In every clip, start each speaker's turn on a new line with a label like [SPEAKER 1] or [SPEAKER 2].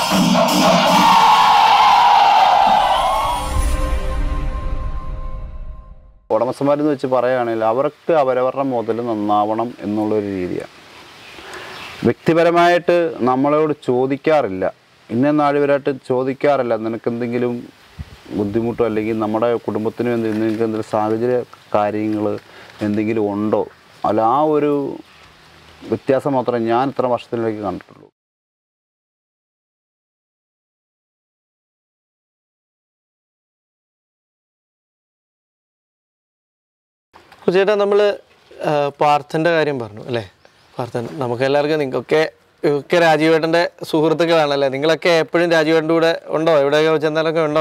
[SPEAKER 1] ഉടമസ്ഥന്മാരെന്ന് വെച്ച് പറയുകയാണെങ്കിൽ അവർക്ക് അവരവരുടെ മുതൽ നന്നാവണം എന്നുള്ളൊരു രീതിയാണ് വ്യക്തിപരമായിട്ട് നമ്മളോട് ചോദിക്കാറില്ല ഇന്ന നാളുവരായിട്ട് ചോദിക്കാറില്ല നിനക്ക് എന്തെങ്കിലും ബുദ്ധിമുട്ടോ അല്ലെങ്കിൽ നമ്മുടെ കുടുംബത്തിന് എന്ത് നിനക്ക് എന്തെങ്കിലും സാഹചര്യ കാര്യങ്ങൾ എന്തെങ്കിലും ഉണ്ടോ അല്ല ആ ഒരു വ്യത്യാസം മാത്രമേ ഞാൻ ഇത്ര വർഷത്തിലേക്ക് കണ്ടിട്ടുള്ളൂ
[SPEAKER 2] ചേട്ടാ നമ്മൾ പാർത്ഥൻ്റെ കാര്യം പറഞ്ഞു അല്ലേ പാർത്ഥൻ നമുക്ക് എല്ലാവർക്കും നിങ്ങൾക്കൊക്കെ ഒക്കെ രാജീവേട്ടൻ്റെ സുഹൃത്തുക്കളാണല്ലേ നിങ്ങളൊക്കെ എപ്പോഴും രാജീവേട്ടൻ്റെ കൂടെ ഉണ്ടോ എവിടെയൊക്കെ ചെന്നാലൊക്കെ ഉണ്ടോ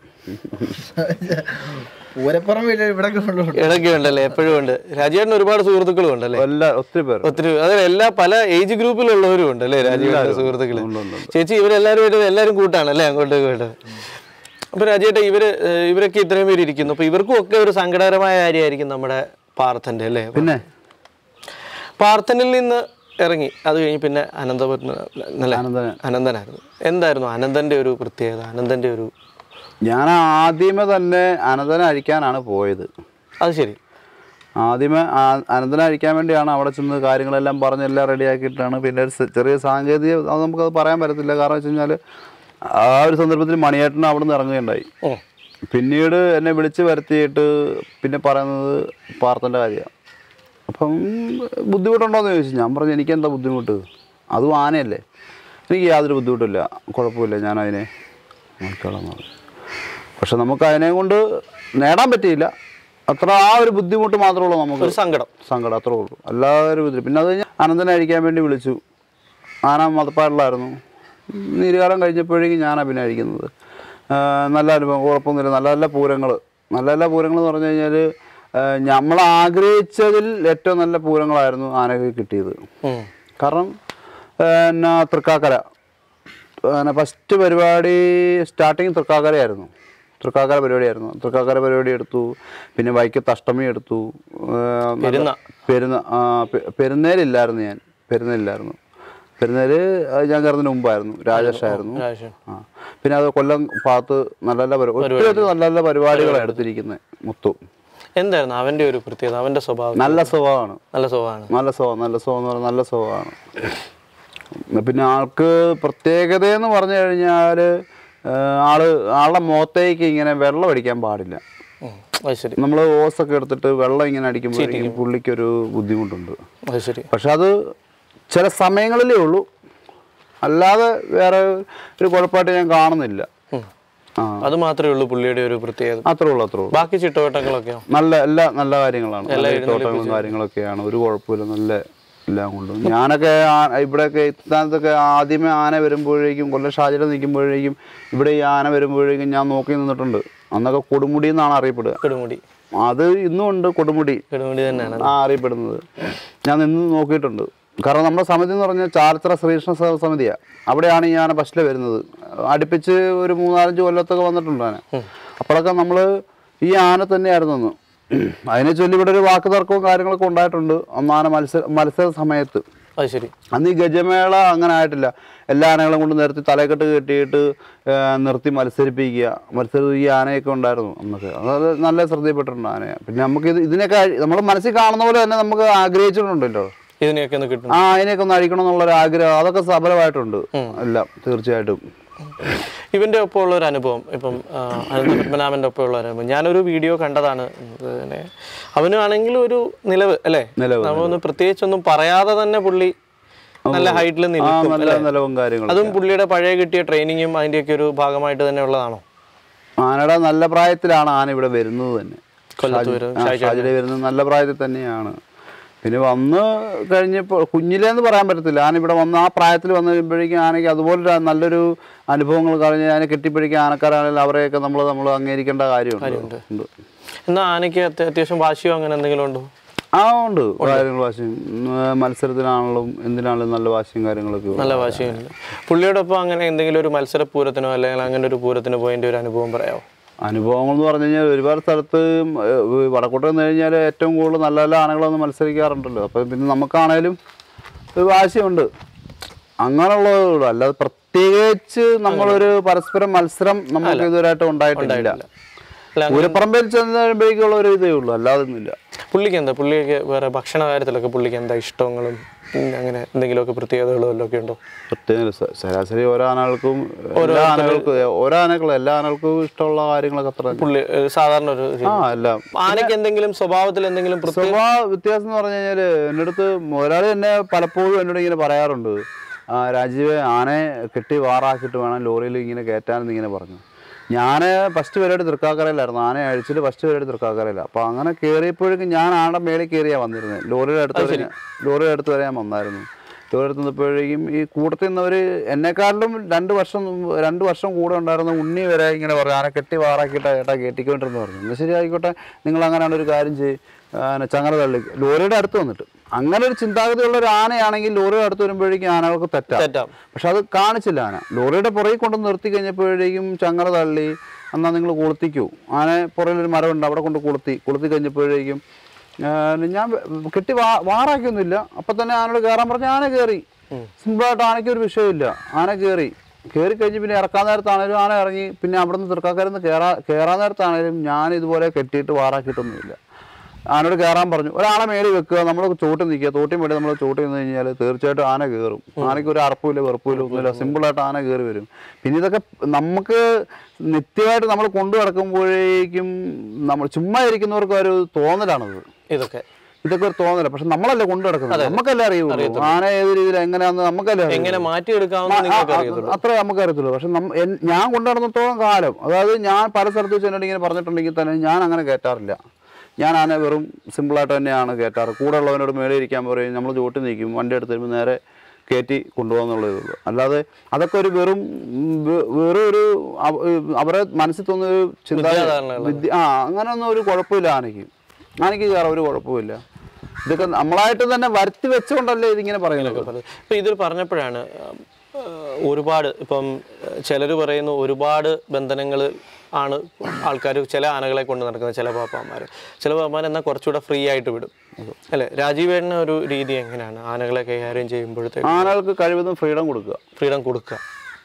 [SPEAKER 3] പൂരപ്പുറം വീട്ടിൽ ഇവിടെ
[SPEAKER 2] ഇടയ്ക്ക് ഉണ്ടല്ലേ എപ്പോഴും ഉണ്ട് രാജീവേട്ടന് ഒരുപാട് സുഹൃത്തുക്കളും ഉണ്ടല്ലേ
[SPEAKER 1] എല്ലാ ഒത്തിരി പേർ
[SPEAKER 2] ഒത്തിരി അതെ എല്ലാ പല ഏജ് ഗ്രൂപ്പിലുള്ളവരും ഉണ്ട് അല്ലേ രാജീവേട്ടൻ്റെ സുഹൃത്തുക്കൾ
[SPEAKER 1] ഉണ്ട്, ഉണ്ട്,
[SPEAKER 2] ചേച്ചി ഇവരെല്ലാവരുമായിട്ട് എല്ലാവരും കൂട്ടാണ് അല്ലേ അങ്ങോട്ടും ഇങ്ങോട്ടും അപ്പൊ രാജേട്ട ഇവര് ഏഹ്, ഇവരൊക്കെ ഇത്രയും പേര് ഇരിക്കുന്നു അപ്പൊ ഇവർക്കും ഒക്കെ ഒരു സങ്കടകരമായ കാര്യമായിരിക്കും നമ്മുടെ പാർത്ഥന്റെ അല്ലേ
[SPEAKER 1] പിന്നെ
[SPEAKER 2] പാർത്ഥനിൽ നിന്ന് ഇറങ്ങി അത് കഴിഞ്ഞ് പിന്നെ അനന്തപുരം അല്ലേ
[SPEAKER 1] അനന്തൻ
[SPEAKER 2] അനന്തനായിരുന്നു എന്തായിരുന്നു അനന്തന്റെ ഒരു പ്രത്യേകത അനന്തന്റെ ഒരു
[SPEAKER 1] ഞാൻ ആദ്യമേ തന്നെ അനന്തനെ അഴിക്കാനാണ് പോയത്
[SPEAKER 2] അത് ശരി
[SPEAKER 1] ആദ്യമേ ആ- അനന്തനെ അഴിക്കാൻ വേണ്ടിയാണ് അവിടെ ചെന്ന് കാര്യങ്ങളെല്ലാം പറഞ്ഞ് എല്ലാം റെഡിയാക്കിയിട്ടാണ് പിന്നെ ഒരു സെ- ചെറിയ സാങ്കേതിക അത് നമുക്കത് പറയാൻ പറ്റത്തില്ല കാരണം വെച്ച് കഴിഞ്ഞാൽ ആ ഒരു സന്ദർഭത്തിൽ മണിയേട്ടൻ അവിടെ നിന്ന് ഇറങ്ങുകയുണ്ടായി
[SPEAKER 2] ഓ
[SPEAKER 1] പിന്നീട് എന്നെ വിളിച്ച് വരുത്തിയിട്ട് പിന്നെ പറയുന്നത് പാർത്തൻ്റെ കാര്യമാണ് അപ്പം ബുദ്ധിമുട്ടുണ്ടോ എന്ന് ചോദിച്ചു ഞാൻ പറഞ്ഞു എനിക്കെന്താ ബുദ്ധിമുട്ട് അതും ആനയല്ലേ എനിക്ക് യാതൊരു ബുദ്ധിമുട്ടില്ല കുഴപ്പമില്ല ഞാൻ അതിനെ നോക്കിക്കോളാം എന്ന് പറഞ്ഞു പക്ഷെ നമുക്ക് അതിനെ കൊണ്ട് നേടാൻ പറ്റിയില്ല അത്ര ആ ഒരു ബുദ്ധിമുട്ട് മാത്രമേ ഉള്ളൂ നമുക്ക്
[SPEAKER 2] ഒരു സങ്കടം
[SPEAKER 1] സങ്കടം അത്രേ ഉള്ളൂ അല്ലാതെ ഒരു ബുദ്ധിമുട്ട് പിന്നെ അത് കഴിഞ്ഞ് അനന്തനെ അഴിക്കാൻ വേണ്ടി വിളിച്ചു ആന മതപ്പാടിലായിരുന്നു നീരുകാലം കഴിഞ്ഞപ്പോഴേക്കും ഞാനാണ് പിന്നെ അഴിക്കുന്നത് ആ, നല്ല അനുഭവം കുഴപ്പമൊന്നുമില്ല നല്ല നല്ല പൂരങ്ങൾ നല്ല നല്ല പൂരങ്ങൾ എന്ന് പറഞ്ഞു കഴിഞ്ഞാൽ നമ്മൾ ആഗ്രഹിച്ചതിൽ ഏറ്റവും നല്ല പൂരങ്ങളായിരുന്നു ആനക്ക് കിട്ടിയത്
[SPEAKER 2] ഉം.
[SPEAKER 1] കാരണം പിന്നെ തൃക്കാക്കര പിന്നെ ഫസ്റ്റ് പരിപാടി സ്റ്റാർട്ടിങ് തൃക്കാക്കരയായിരുന്നു തൃക്കാക്കര പരിപാടിയായിരുന്നു തൃക്കാക്കര പരിപാടി എടുത്തു പിന്നെ വൈക്കത്ത് അഷ്ടമി എടുത്തു ആ, നല്ല-
[SPEAKER 2] പെരുന്ന.
[SPEAKER 1] പെരുന്ന ആ, പെ- പെരുന്നേലില്ലായിരുന്നു ഞാൻ പെരുന്നേലില്ലായിരുന്നു പെരുന്നേല് അത് ഞാൻ കയറുന്നതിന് മുമ്പായിരുന്നു രാജേഷായിരുന്നു
[SPEAKER 2] രാജേഷ്.
[SPEAKER 1] ആ പിന്നെ അത് കൊല്ലം ഭാഗത്ത് നല്ല നല്ല പരിപാടി ഒത്തിരി ഒത്തിരി നല്ല നല്ല പരിപാടികളാണ് എടുത്തിരിക്കുന്നത് മുത്തു
[SPEAKER 2] എന്തായിരുന്നു അവന്റെ ഒരു പ്രത്യേകത അവന്റെ സ്വഭാവം
[SPEAKER 1] നല്ല സ്വഭാവമാണ്
[SPEAKER 2] നല്ല സ്വഭാവമാണ്
[SPEAKER 1] നല്ല സ്വഭാവം നല്ല സ്വഭാവം എന്ന് പറഞ്ഞാൽ നല്ല സ്വഭാവമാണ് പിന്നെ ആൾക്ക് പ്രത്യേകത എന്ന് പറഞ്ഞു കഴിഞ്ഞാൽ ആള് ആളുടെ മുഖത്തേക്ക് ഇങ്ങനെ വെള്ളം അടിക്കാൻ പാടില്ല
[SPEAKER 2] ഉം. അത് ശരി
[SPEAKER 1] നമ്മൾ ഓസൊക്കെ എടുത്തിട്ട് വെള്ളം ഇങ്ങനെ അടിക്കുമ്പോഴേക്കും പുള്ളിക്കൊരു ബുദ്ധിമുട്ടുണ്ട്
[SPEAKER 2] അത് ശരി
[SPEAKER 1] പക്ഷെ അത് ചില സമയങ്ങളിലേ ഉള്ളൂ അല്ലാതെ വേറെ ഒരു കുഴപ്പമായിട്ട് ഞാൻ കാണുന്നില്ല
[SPEAKER 2] ഉം.
[SPEAKER 1] ആ
[SPEAKER 2] അത് മാത്രമേ ഉള്ളൂ പുള്ളിയുടെ ഒരു പ്രത്യേകത
[SPEAKER 1] അത്രേ ഉള്ളൂ അത്രേ ഉള്ളൂ
[SPEAKER 2] ബാക്കി ചിട്ടവട്ടങ്ങളൊക്കെയോ
[SPEAKER 1] നല്ല എല്ലാ നല്ല കാര്യങ്ങളാണ് നല്ല തോട്ടങ്ങളും കാര്യങ്ങളൊക്കെയാണ് ഒരു കുഴപ്പമില്ല നല്ല എല്ലാം കൊണ്ടും ഞാനൊക്കെ ആ- ഇവിടെയൊക്കെ ഇത്താനത്തൊക്കെ ആദ്യമേ ആന വരുമ്പോഴേക്കും കൊല്ലം ഷാജിയുടെ നിൽക്കുമ്പോഴേക്കും ഇവിടെ ഈ ആന വരുമ്പോഴേക്കും ഞാൻ നോക്കി നിന്നിട്ടുണ്ട് അന്നൊക്കെ കൊടുമുടി എന്നാണ് അറിയപ്പെടുക
[SPEAKER 2] കിടുമുടി
[SPEAKER 1] അത് ഇന്നും ഉണ്ട് കൊടുമുടി
[SPEAKER 2] കിടുമുടി തന്നെയാണ്
[SPEAKER 1] ആ അറിയപ്പെടുന്നത് ഞാൻ നിന്ന് നോക്കിയിട്ടുണ്ട് കാരണം നമ്മുടെ സമിതി എന്ന് പറഞ്ഞാൽ ചാലച്ചിറ ശ്രീകൃഷ്ണ സ- സമിതിയാണ് അവിടെയാണ് ഈ ആന ഫസ്റ്റിൽ വരുന്നത് അടുപ്പിച്ച് ഒരു മൂന്നാലഞ്ച് കൊല്ലത്തൊക്കെ വന്നിട്ടുണ്ട് ആന അപ്പോഴൊക്കെ നമ്മൾ ഈ ആന തന്നെയായിരുന്നു അന്ന് അതിനെ ചൊല്ലി ഇവിടെ ഒരു വാക്ക് തർക്കവും കാര്യങ്ങളൊക്കെ ഉണ്ടായിട്ടുണ്ട് അന്ന് ആന മത്സര മത്സര സമയത്ത്
[SPEAKER 2] അത് ശരി
[SPEAKER 1] അന്ന് ഈ ഗജമേള അങ്ങനെ ആയിട്ടില്ല എല്ലാ ആനകളും കൊണ്ട് നിർത്തി തലക്കെട്ട് കെട്ടിയിട്ട് ആ, നിർത്തി മത്സരിപ്പിക്കുക മത്സരം ഈ ആനയൊക്കെ ഉണ്ടായിരുന്നു അന്നൊക്കെ അത് നല്ല ശ്രദ്ധയിൽപ്പെട്ടിട്ടുണ്ട് ആനയെ പിന്നെ നമുക്ക് ഇത് ഇതിനൊക്കെ നമ്മൾ മനസ്സിൽ കാണുന്ന പോലെ തന്നെ നമുക്ക് ആഗ്രഹിച്ചിട്ടുണ്ടല്ലോ
[SPEAKER 2] ഇതിനെയൊക്കെ ഒന്ന് കിട്ടും
[SPEAKER 1] ആ അതിനെയൊക്കെ ഒന്ന് അഴിക്കണം എന്നുള്ളൊരു ആഗ്രഹം അതൊക്കെ സഫലമായിട്ടുണ്ട് എല്ലാം തീർച്ചയായിട്ടും
[SPEAKER 2] ഇവന്റെ ഒപ്പം ഉള്ള ഒരു അനുഭവം ഇപ്പം ആ, അനന്ത പത്മനാഭന്റെ ഒപ്പം ഉള്ള ഒരു അനുഭവം ഞാനൊരു വീഡിയോ കണ്ടതാണ് പിന്നെ അവനാണെങ്കിലും ഒരു നിലവ് അല്ലേ
[SPEAKER 1] നിലവ്,
[SPEAKER 2] നമ്മളൊന്നും പ്രത്യേകിച്ചൊന്നും പറയാതെ തന്നെ പുള്ളി നല്ല ഹൈറ്റിൽ
[SPEAKER 1] ആ
[SPEAKER 2] നിൽക്കും
[SPEAKER 1] നല്ല നിലവും കാര്യങ്ങളും
[SPEAKER 2] അതും പുള്ളിയുടെ പഴയ കിട്ടിയ ട്രെയിനിങ്ങും അതിന്റെയൊക്കെ ഒരു ഭാഗമായിട്ട് തന്നെ ഉള്ളതാണോ
[SPEAKER 1] ആനയുടെ നല്ല പ്രായത്തിലാണ് ആന ഇവിടെ വരുന്നത് തന്നെ
[SPEAKER 2] കൊല്ലത്ത് വരും
[SPEAKER 1] ഷാജിലെ വരുന്നത് നല്ല പ്രായത്തിൽ തന്നെയാണ് പിന്നെ വന്ന് കഴിഞ്ഞപ്പോൾ കുഞ്ഞിലേന്ന് പറയാൻ പറ്റത്തില്ല ആന ഇവിടെ വന്ന് ആ പ്രായത്തിൽ വന്നു കഴിയുമ്പോഴേക്കും ആനയ്ക്ക് അതുപോലെ നല്ലൊരു അനുഭവങ്ങൾ കഴിഞ്ഞ് ആന കെട്ടിപ്പിടിക്കുക ആനക്കാരാണെങ്കിൽ അവരെയൊക്കെ നമ്മൾ നമ്മൾ അംഗീകരിക്കേണ്ട കാര്യമുണ്ട് ഉണ്ട്
[SPEAKER 2] എന്നാ ആനയ്ക്ക് അത്യ- അത്യാവശ്യം വാശിയോ അങ്ങനെ എന്തെങ്കിലും ഉണ്ടോ
[SPEAKER 1] ആ ഉണ്ട് കാര്യങ്ങൾ വാശിയും ഉം, മത്സരത്തിനാണെങ്കിലും എന്തിനാണെങ്കിലും നല്ല വാശിയും കാര്യങ്ങളൊക്കെ ഉണ്ട്.
[SPEAKER 2] നല്ല വാശിയുണ്ട് പുള്ളിയോടൊപ്പം അങ്ങനെ എന്തെങ്കിലും ഒരു മത്സര പൂരത്തിനോ അല്ലെങ്കിൽ അങ്ങനെ ഒരു പൂരത്തിന് പോയതിന്റെ ഒരു അനുഭവം പറയാമോ
[SPEAKER 1] അനുഭവങ്ങൾ എന്ന് പറഞ്ഞു കഴിഞ്ഞാൽ ഒരുപാട് സ്ഥലത്ത് ഏഹ്, വടക്കോട്ട് നിന്ന് കഴിഞ്ഞാൽ ഏറ്റവും കൂടുതൽ നല്ല നല്ല ആനകളൊന്നും മത്സരിക്കാറുണ്ടല്ലോ അപ്പം പിന്നെ നമുക്കാണേലും ഒരു വാശിയുണ്ട് അങ്ങനെയുള്ളതേ ഉള്ളൂ അല്ലാതെ പ്രത്യേകിച്ച് നമ്മളൊരു പരസ്പരം മത്സരം നമുക്ക് ഇതുവരെയായിട്ട് ഉണ്ടായിട്ടില്ല
[SPEAKER 2] അല്ല
[SPEAKER 1] പൂരപ്പറമ്പിൽ ചെന്ന് കഴിയുമ്പോഴേക്കുള്ള ഒരു ഇതേ ഉള്ളൂ അല്ലാതെ ഒന്നുമില്ല
[SPEAKER 2] പുള്ളിക്ക് എന്താ പുള്ളിക്ക് വേറെ ഭക്ഷണ കാര്യത്തിലൊക്കെ പുള്ളിക്ക് എന്താ ഇഷ്ടങ്ങളും ഉം, അങ്ങനെ എന്തെങ്കിലുമൊക്കെ പ്രത്യേകതകളും വല്ലതൊക്കെ ഉണ്ടോ
[SPEAKER 1] പ്രത്യേക സ- ശരാശരി ഓരോ ആനകൾക്കും എല്ലാ ആനകൾക്കും ഓരോ ആനകൾക്കും എല്ലാ ആനകൾക്കും ഇഷ്ടമുള്ള കാര്യങ്ങളൊക്കെ അത്ര തന്നെ.
[SPEAKER 2] പുള്ളി ഏഹ്, സാധാരണ ഒരു രീതി.
[SPEAKER 1] ആ എല്ലാം
[SPEAKER 2] ആനയ്ക്ക് എന്തെങ്കിലും സ്വഭാവത്തിൽ എന്തെങ്കിലും പ്രത്യേക
[SPEAKER 1] സ്വഭാവ വ്യത്യാസം എന്ന് പറഞ്ഞു കഴിഞ്ഞാൽ എൻ്റെ അടുത്ത് മുതലാളി എന്നെ പലപ്പോഴും എന്നോട് ഇങ്ങനെ പറയാറുണ്ട് ആ രാജീവ് ആനയെ കെട്ടി വാറാക്കിയിട്ട് വേണം ലോറിയിൽ ഇങ്ങനെ കയറ്റാനെന്ന് ഇങ്ങനെ പറഞ്ഞു ഞാൻ ഫസ്റ്റ് പരിപാടി തൃക്കാക്കരയിലായിരുന്നു ആനയെ അഴിച്ചിട്ട് ഫസ്റ്റ് പരിപാടി തൃക്കാക്കരയില്ല അപ്പോൾ അങ്ങനെ കയറിയപ്പോഴേക്കും ഞാൻ ആടെ മേളിൽ കയറിയാണ് വന്നിരുന്നത് ലോറിയുടെ അടുത്ത് വരെ ഞാൻ- ലോറിയുടെ അടുത്ത് വരെ ഞാൻ വന്നായിരുന്നു ലോറി അടുത്ത് നിന്നപ്പോഴേക്കും ഈ കൂട്ടത്തിൽ നിന്നവർ എന്നെക്കാട്ടിലും രണ്ട് വർഷം മുമ്പ് രണ്ട് വർഷം കൂടെ ഉണ്ടായിരുന്ന ഉണ്ണി വരെ ഇങ്ങനെ പറഞ്ഞു ആനെ കെട്ടി വാറാക്കിയിട്ട് ഏട്ടാ കെട്ടിക്കൊണ്ടിരുന്നു പറഞ്ഞു എന്നാൽ ശരി ആയിക്കോട്ടെ നിങ്ങൾ അങ്ങനെയാണ് ഒരു കാര്യം ചെയ്യും ചങ്ങല തള്ളി ലോറിയുടെ അടുത്ത് വന്നിട്ട് അങ്ങനെ ഒരു ചിന്താഗതിയുള്ള ഒരു ആനയാണെങ്കിൽ ലോറിയുടെ അടുത്ത് വരുമ്പോഴേക്കും ആനകൾക്ക് തെറ്റാം
[SPEAKER 2] തെറ്റാം
[SPEAKER 1] പക്ഷെ അത് കാണിച്ചില്ല ആന ലോറിയുടെ പുറകിൽ കൊണ്ട് നിർത്തി കഴിഞ്ഞപ്പോഴേക്കും ചങ്ങല തള്ളി എന്നാൽ നിങ്ങൾ കൊളുത്തിക്കൂ ആന പുറകിലൊരു മരമുണ്ട് അവിടെ കൊണ്ട് കൊളുത്തി കൊളുത്തി കഴിഞ്ഞപ്പോഴേക്കും ആ, ഞാൻ വെ- കെട്ടി വാ വാറാക്കിയൊന്നുമില്ല അപ്പം തന്നെ ആനോട് കയറാൻ പറഞ്ഞ ആന കയറി സിമ്പിളായിട്ട് ആനയ്ക്ക് ഒരു വിഷയമില്ല ആന കയറി കയറി കഴിഞ്ഞ് പിന്നെ ഇറക്കാൻ നേരത്താണേലും ആന ഇറങ്ങി പിന്നെ അവിടെ നിന്ന് തൃക്കാക്കരന്ന് കയറാ കയറാൻ നേരത്താണേലും ഞാൻ ഇതുപോലെ കെട്ടിയിട്ട് വാറാക്കിയിട്ടൊന്നുമില്ല ആനോട് കയറാൻ പറഞ്ഞു ഒരാളെ മേളിൽ വെക്കുക നമ്മൾ ചോട്ടി നിൽക്കുക തോട്ടി മേടി നമ്മൾ ചോട്ടി നിന്ന് കഴിഞ്ഞാൽ തീർച്ചയായിട്ടും ആന കയറും ആനയ്ക്ക് ഒരു അറപ്പില്ല വെറുപ്പില്ല ഒന്നുമില്ല സിമ്പിളായിട്ട് ആന കയറി വരും പിന്നെ ഇതൊക്കെ നമുക്ക് നിത്യമായിട്ട് നമ്മൾ കൊണ്ടു നടക്കുമ്പോഴേക്കും നമ്മൾ ചുമ്മാ ഇരിക്കുന്നവർക്ക് ഒരു തോന്നലാണത്
[SPEAKER 2] ഇതൊക്കെ
[SPEAKER 1] ഇതൊക്കെ ഒരു തോന്നല പക്ഷെ നമ്മളല്ലേ കൊണ്ടു നടക്കുന്നത് നമുക്കല്ലേ അറിയുള്ളൂ ആന ഏത് രീതിയിൽ എങ്ങനെയാണെന്ന് നമുക്കല്ലേ അറിയൂ.
[SPEAKER 2] എങ്ങനെ മാറ്റിയെടുക്കാമെന്ന്
[SPEAKER 1] ആ,
[SPEAKER 2] നിങ്ങൾക്ക്
[SPEAKER 1] ആ,
[SPEAKER 2] അറിയത്തുള്ളൂ
[SPEAKER 1] അത്രേ നമുക്ക് അറിയത്തുള്ളൂ പക്ഷെ നമ്മ- എൻ- ഞാൻ കൊണ്ടു നടന്നിടത്തോളം കാലം അതായത് ഞാൻ പല സ്ഥലത്ത് വെച്ച് എന്നോട് ഇങ്ങനെ പറഞ്ഞിട്ടുണ്ടെങ്കിൽ തന്നെ ഞാൻ അങ്ങനെ കയറ്റാറില്ല ഞാൻ ആന വെറും സിമ്പിളായിട്ട് തന്നെയാണ് കയറ്റാറ് കൂടെ ഉള്ളവനോട് മേലെ ഇരിക്കാൻ പറയും നമ്മൾ ചോട്ടി നിൽക്കും വണ്ടി എടുത്ത് വരുമ്പോൾ നേരെ കയറ്റി കൊണ്ടുപോകാന്നുള്ളതേ ഉള്ളൂ അല്ലാതെ അതൊക്കെ ഒരു വെറും ഉം, വെ- വെറും ഒരു അവ- അവരെ മനസ്സിൽ തോന്നുന്ന ഒരു ചിന്ത
[SPEAKER 2] വിദ്യാധാരണകളാണ്.
[SPEAKER 1] വിദ്യ ആ അങ്ങനെയൊന്നും ഒരു കുഴപ്പമില്ല ആനയ്ക്ക് ആനയ്ക്ക് കയറാൻ ഒരു കുഴപ്പമില്ല ഇതൊക്കെ നമ്മളായിട്ട് തന്നെ വരുത്തി വെച്ചുകൊണ്ടല്ലേ ഇതിങ്ങനെ പറയുന്നത്
[SPEAKER 2] പറഞ്ഞത് ഇപ്പൊ ഇതിൽ പറഞ്ഞപ്പോഴാണ് ആ, ഒരുപാട് ഇപ്പം ചിലർ പറയുന്നു ഒരുപാട് ബന്ധനങ്ങൾ ആണ് ആൾക്കാർ ചില ആനകളെ കൊണ്ട് നടക്കുന്നത് ചില പാപ്പാന്മാർ ചില പാപ്പാന്മാർ എന്നാൽ കുറച്ചുകൂടെ ഫ്രീ ആയിട്ട് വിടും അല്ലെ രാജീവേട്ടന് ഒരു രീതി എങ്ങനെയാണ് ആനകളെ കൈകാര്യം ചെയ്യുമ്പോഴത്തേക്ക്
[SPEAKER 1] ആനകൾക്ക് കഴിവതും ഫ്രീഡം കൊടുക്കുക
[SPEAKER 2] ഫ്രീഡം കൊടുക്കുക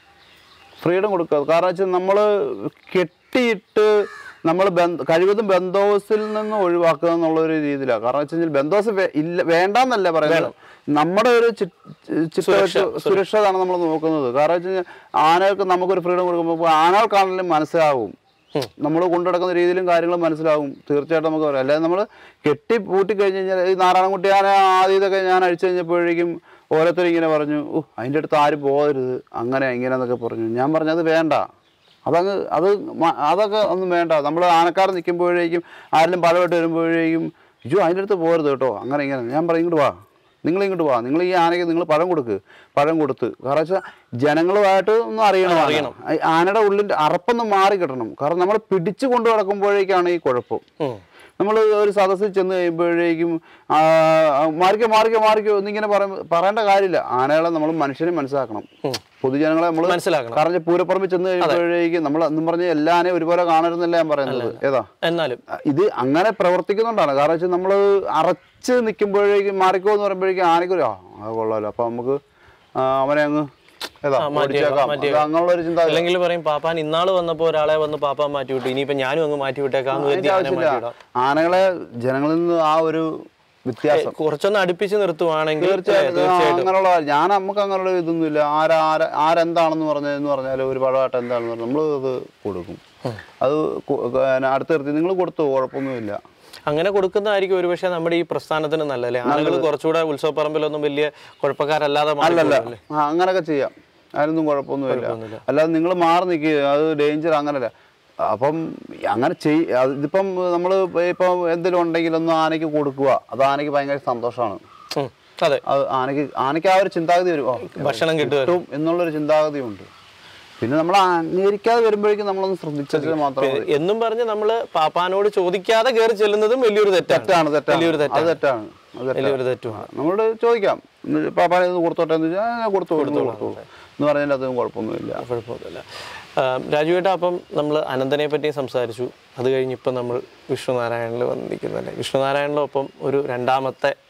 [SPEAKER 1] ഫ്രീഡം കൊടുക്കുക കാരണം വെച്ചാൽ നമ്മൾ കെട്ടിയിട്ട് നമ്മൾ കഴിവതും ബന്ധോസിൽ നിന്ന് ഒഴിവാക്കുക എന്നുള്ള ഒരു രീതിയിലാണ് കാരണം വെച്ച് കഴിഞ്ഞാൽ ബന്ധോസ് വേ- ഇല്ല വേണ്ടെന്നല്ല പറയുന്നത് നമ്മുടെ ഒരു ചി- ചിട്ടവെച്ച് സുരക്ഷതാണ് നമ്മൾ നോക്കുന്നത് കാരണം വെച്ച് കഴിഞ്ഞാൽ ആനകൾക്ക് നമുക്കൊരു ഫ്രീഡം കൊടുക്കുമ്പോൾ ആനകൾക്കാണെങ്കിലും മനസ്സിലാവും നമ്മൾ കൊണ്ടുനടക്കുന്ന രീതിയിലും കാര്യങ്ങളും മനസ്സിലാവും തീർച്ചയായിട്ടും നമുക്ക് പറയാം അല്ലാതെ നമ്മൾ കെട്ടി പൂട്ടി കഴിഞ്ഞ് കഴിഞ്ഞാൽ ഈ നാരായണൻകുട്ടി ആന ആദ്യം ഇതൊക്കെ ഞാൻ അഴിച്ചു കഴിഞ്ഞപ്പോഴേക്കും ഓരോരുത്തർ ഇങ്ങനെ പറഞ്ഞു ഓ അതിൻ്റെ അടുത്ത് ആരും പോകരുത് അങ്ങനെ ഇങ്ങനെ എന്നൊക്കെ പറഞ്ഞു ഞാൻ പറഞ്ഞു അത് വേണ്ട അതങ്ങ് അത് മ- അതൊക്കെ ഒന്നും വേണ്ട നമ്മൾ ആനക്കാർ നിൽക്കുമ്പോഴേക്കും ആരെങ്കിലും പഴമായിട്ട് വരുമ്പോഴേക്കും അയ്യോ അതിൻ്റെ അടുത്ത് പോകരുത് കേട്ടോ അങ്ങനെ ഇങ്ങനെ ഞാൻ പറയും ഇങ്ങോട്ട് വാ നിങ്ങൾ ഇങ്ങോട്ട് വാ നിങ്ങൾ ഈ ആനയ്ക്ക് നിങ്ങൾ പഴം കൊടുക്ക് പഴം കൊടുത്ത് കാരണം വെച്ചാൽ ജനങ്ങളുമായിട്ട് ഒന്ന് അറിയണം അറിയണം ആനയുടെ ഉള്ളിൻ്റെ അറപ്പൊന്ന് മാറി കിട്ടണം കാരണം നമ്മൾ പിടിച്ചു കൊണ്ടു നടക്കുമ്പോഴേക്കാണ് ഈ കുഴപ്പം
[SPEAKER 2] ഉം.
[SPEAKER 1] നമ്മൾ ഒരു സദസ്സിൽ ചെന്ന് കഴിയുമ്പോഴേക്കും ആ, മാറിക്കോ മാറിക്കോ മാറിക്കോ എന്നിങ്ങനെ പറയ- പറയേണ്ട കാര്യമില്ല ആനകളെ നമ്മൾ മനുഷ്യനെ മനസ്സിലാക്കണം പൊതുജനങ്ങളെ നമ്മൾ
[SPEAKER 2] മനസ്സിലാക്കണം
[SPEAKER 1] കാരണം പൂരപ്പറമ്പിൽ ചെന്ന് കഴിയുമ്പോഴേക്കും നമ്മൾ എന്നും പറഞ്ഞ് എല്ലാ ആനയും ഒരുപോലെ കാണരുന്നല്ല ഞാൻ പറയുന്നത് ഏതാ
[SPEAKER 2] എന്നാലും
[SPEAKER 1] ആ, ഇത് അങ്ങനെ പ്രവർത്തിക്കുന്നുണ്ടാണ് കാരണം വെച്ചാൽ നമ്മൾ അറച്ച് നിൽക്കുമ്പോഴേക്കും മാറിക്കോ എന്ന് പറയുമ്പോഴേക്കും ആനയ്ക്കൊരു ആ അത് കൊള്ളാലോ അപ്പം നമുക്ക് ആ, അവനെ അങ്ങ് ഏതാ ഓടിച്ചേക്കാം അത് അങ്ങനെയുള്ള ഒരു ചിന്ത
[SPEAKER 2] അല്ലെങ്കിൽ പറയും പാപ്പാൻ ഇന്നാള് വന്നപ്പോ ഒരാളെ വന്ന് പാപ്പാൻ മാറ്റി വിട്ടു ഇനിയിപ്പോ ഞാനും അങ്ങ് മാറ്റി വിട്ടേക്കാന്ന് കരുതി
[SPEAKER 1] അതിന്റെ
[SPEAKER 2] ആനയെ മാറ്റി
[SPEAKER 1] ആവശ്യമില്ല
[SPEAKER 2] വിടാം
[SPEAKER 1] ആനകളെ ജനങ്ങളിൽ നിന്ന് ആ ഒരു വ്യത്യാസം
[SPEAKER 2] കുറച്ചൊന്ന് അടുപ്പിച്ച് നിർത്തുവാണെങ്കിൽ
[SPEAKER 1] തീർച്ചയായിട്ടും ആ, അങ്ങനെയുള്ള ഞാൻ നമുക്ക് അങ്ങനെയുള്ള ഇതൊന്നുമില്ല ആരാ ആര ആരെന്താണെന്ന് പറഞ്ഞ എന്ന് പറഞ്ഞാൽ ഒരു പടമായിട്ട് എന്താണെന്ന് പറഞ്ഞാൽ നമ്മൾ അത് കൊടുക്കും അത് കൊ- പിന്നെ അടുത്ത് നിർത്തി നിങ്ങൾ കൊടുത്തു കുഴപ്പമൊന്നുമില്ല
[SPEAKER 2] അങ്ങനെ കൊടുക്കുന്നതായിരിക്കും ഒരുപക്ഷെ നമ്മുടെ ഈ പ്രസ്ഥാനത്തിന് നല്ലല്ലേ ആളുകൾ കുറച്ചുകൂടെ ഉത്സവപ്പറമ്പിലൊന്നും വലിയ കുഴപ്പക്കാരല്ലാതെ
[SPEAKER 1] അല്ലല്ല
[SPEAKER 2] മാറിപ്പോകുമല്ലേ?
[SPEAKER 1] ആ അങ്ങനെയൊക്കെ ചെയ്യാം അതിനൊന്നും കുഴപ്പമൊന്നുമില്ല അല്ലാതെ നിങ്ങൾ മാറി നിൽക്കുക അത് ഡേഞ്ചർ അങ്ങനല്ല അപ്പം അങ്ങനെ ചെയ് അത് ഇതിപ്പം നമ്മൾ ഇപ്പം എന്തെങ്കിലും ഉണ്ടെങ്കിലൊന്നും ആനയ്ക്ക് കൊടുക്കുക അത് ആനയ്ക്ക് ഭയങ്കര സന്തോഷമാണ്
[SPEAKER 2] ഉം, അതെ
[SPEAKER 1] അത് ആനയ്ക്ക് ആനയ്ക്ക് ആ ഒരു ചിന്താഗതി വരും ഓ,
[SPEAKER 2] ഭക്ഷണം കിട്ടുക
[SPEAKER 1] കിട്ടും എന്നുള്ളൊരു ചിന്താഗതിയുണ്ട് പിന്നെ നമ്മൾ അംഗീകരിക്കാതെ വരുമ്പോഴേക്കും നമ്മളൊന്ന് ശ്രദ്ധിച്ചത് മാത്രം മതി.
[SPEAKER 2] എന്നും പറഞ്ഞ് നമ്മള് പാപ്പാനോട് ചോദിക്കാതെ കയറി ചെല്ലുന്നതും വലിയൊരു തെറ്റാണ്
[SPEAKER 1] തെറ്റാണ് തെറ്റാണ്
[SPEAKER 2] വലിയൊരു
[SPEAKER 1] അത്
[SPEAKER 2] തെറ്റാണ്
[SPEAKER 1] തെറ്റാണ് അത് തെറ്റാണ്
[SPEAKER 2] വലിയൊരു തെറ്റുമാണ്
[SPEAKER 1] നമ്മളോട് ചോദിക്കാം പാപ്പാനെ ഇത് കൊടുത്തോട്ടെ എന്ന് ചോദിച്ചാൽ "ആ, ഞാൻ കൊടുത്തു കൊടുത്തു കൊടുത്തു എന്ന് പറഞ്ഞാൽ അതൊന്നും കുഴപ്പമൊന്നുമില്ല
[SPEAKER 2] കുഴപ്പമൊന്നുമില്ല രാജുവേട്ട അപ്പം നമ്മൾ അനന്തനെ പറ്റി സംസാരിച്ചു അത് കഴിഞ്ഞ് ഇപ്പം നമ്മൾ വിഷ്ണുനാരായണനിൽ വന്നിരിക്കുന്നല്ലേ വിഷ്ണുനാരായണനൊപ്പം ഒരു രണ്ടാമത്തെ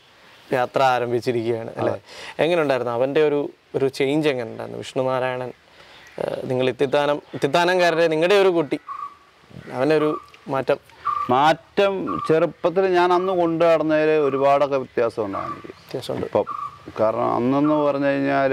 [SPEAKER 2] യാത്ര ആരംഭിച്ചിരിക്കുകയാണ് അല്ലേ എങ്ങനെ ഉണ്ടായിരുന്നു അവൻ്റെ ഒരു ഒരു ചേഞ്ച് എങ്ങനെ ഉണ്ടായിരുന്നു വിഷ്ണുനാരായണൻ ഏഹ്, നിങ്ങൾ ഇത്തിത്താനം ഇത്തിത്താനംകാരുടെ നിങ്ങളുടെ ഒരു കുട്ടി അവനൊരു മാറ്റം
[SPEAKER 1] മാറ്റം ചെറുപ്പത്തിൽ ഞാൻ അന്ന് കൊണ്ടു നടന്നതിൽ ഒരുപാടൊക്കെ വ്യത്യാസം ഉണ്ടാകും എനിക്ക്
[SPEAKER 2] വ്യത്യാസമുണ്ട്
[SPEAKER 1] ഇപ്പം കാരണം അന്നെന്ന് പറഞ്ഞു കഴിഞ്ഞാൽ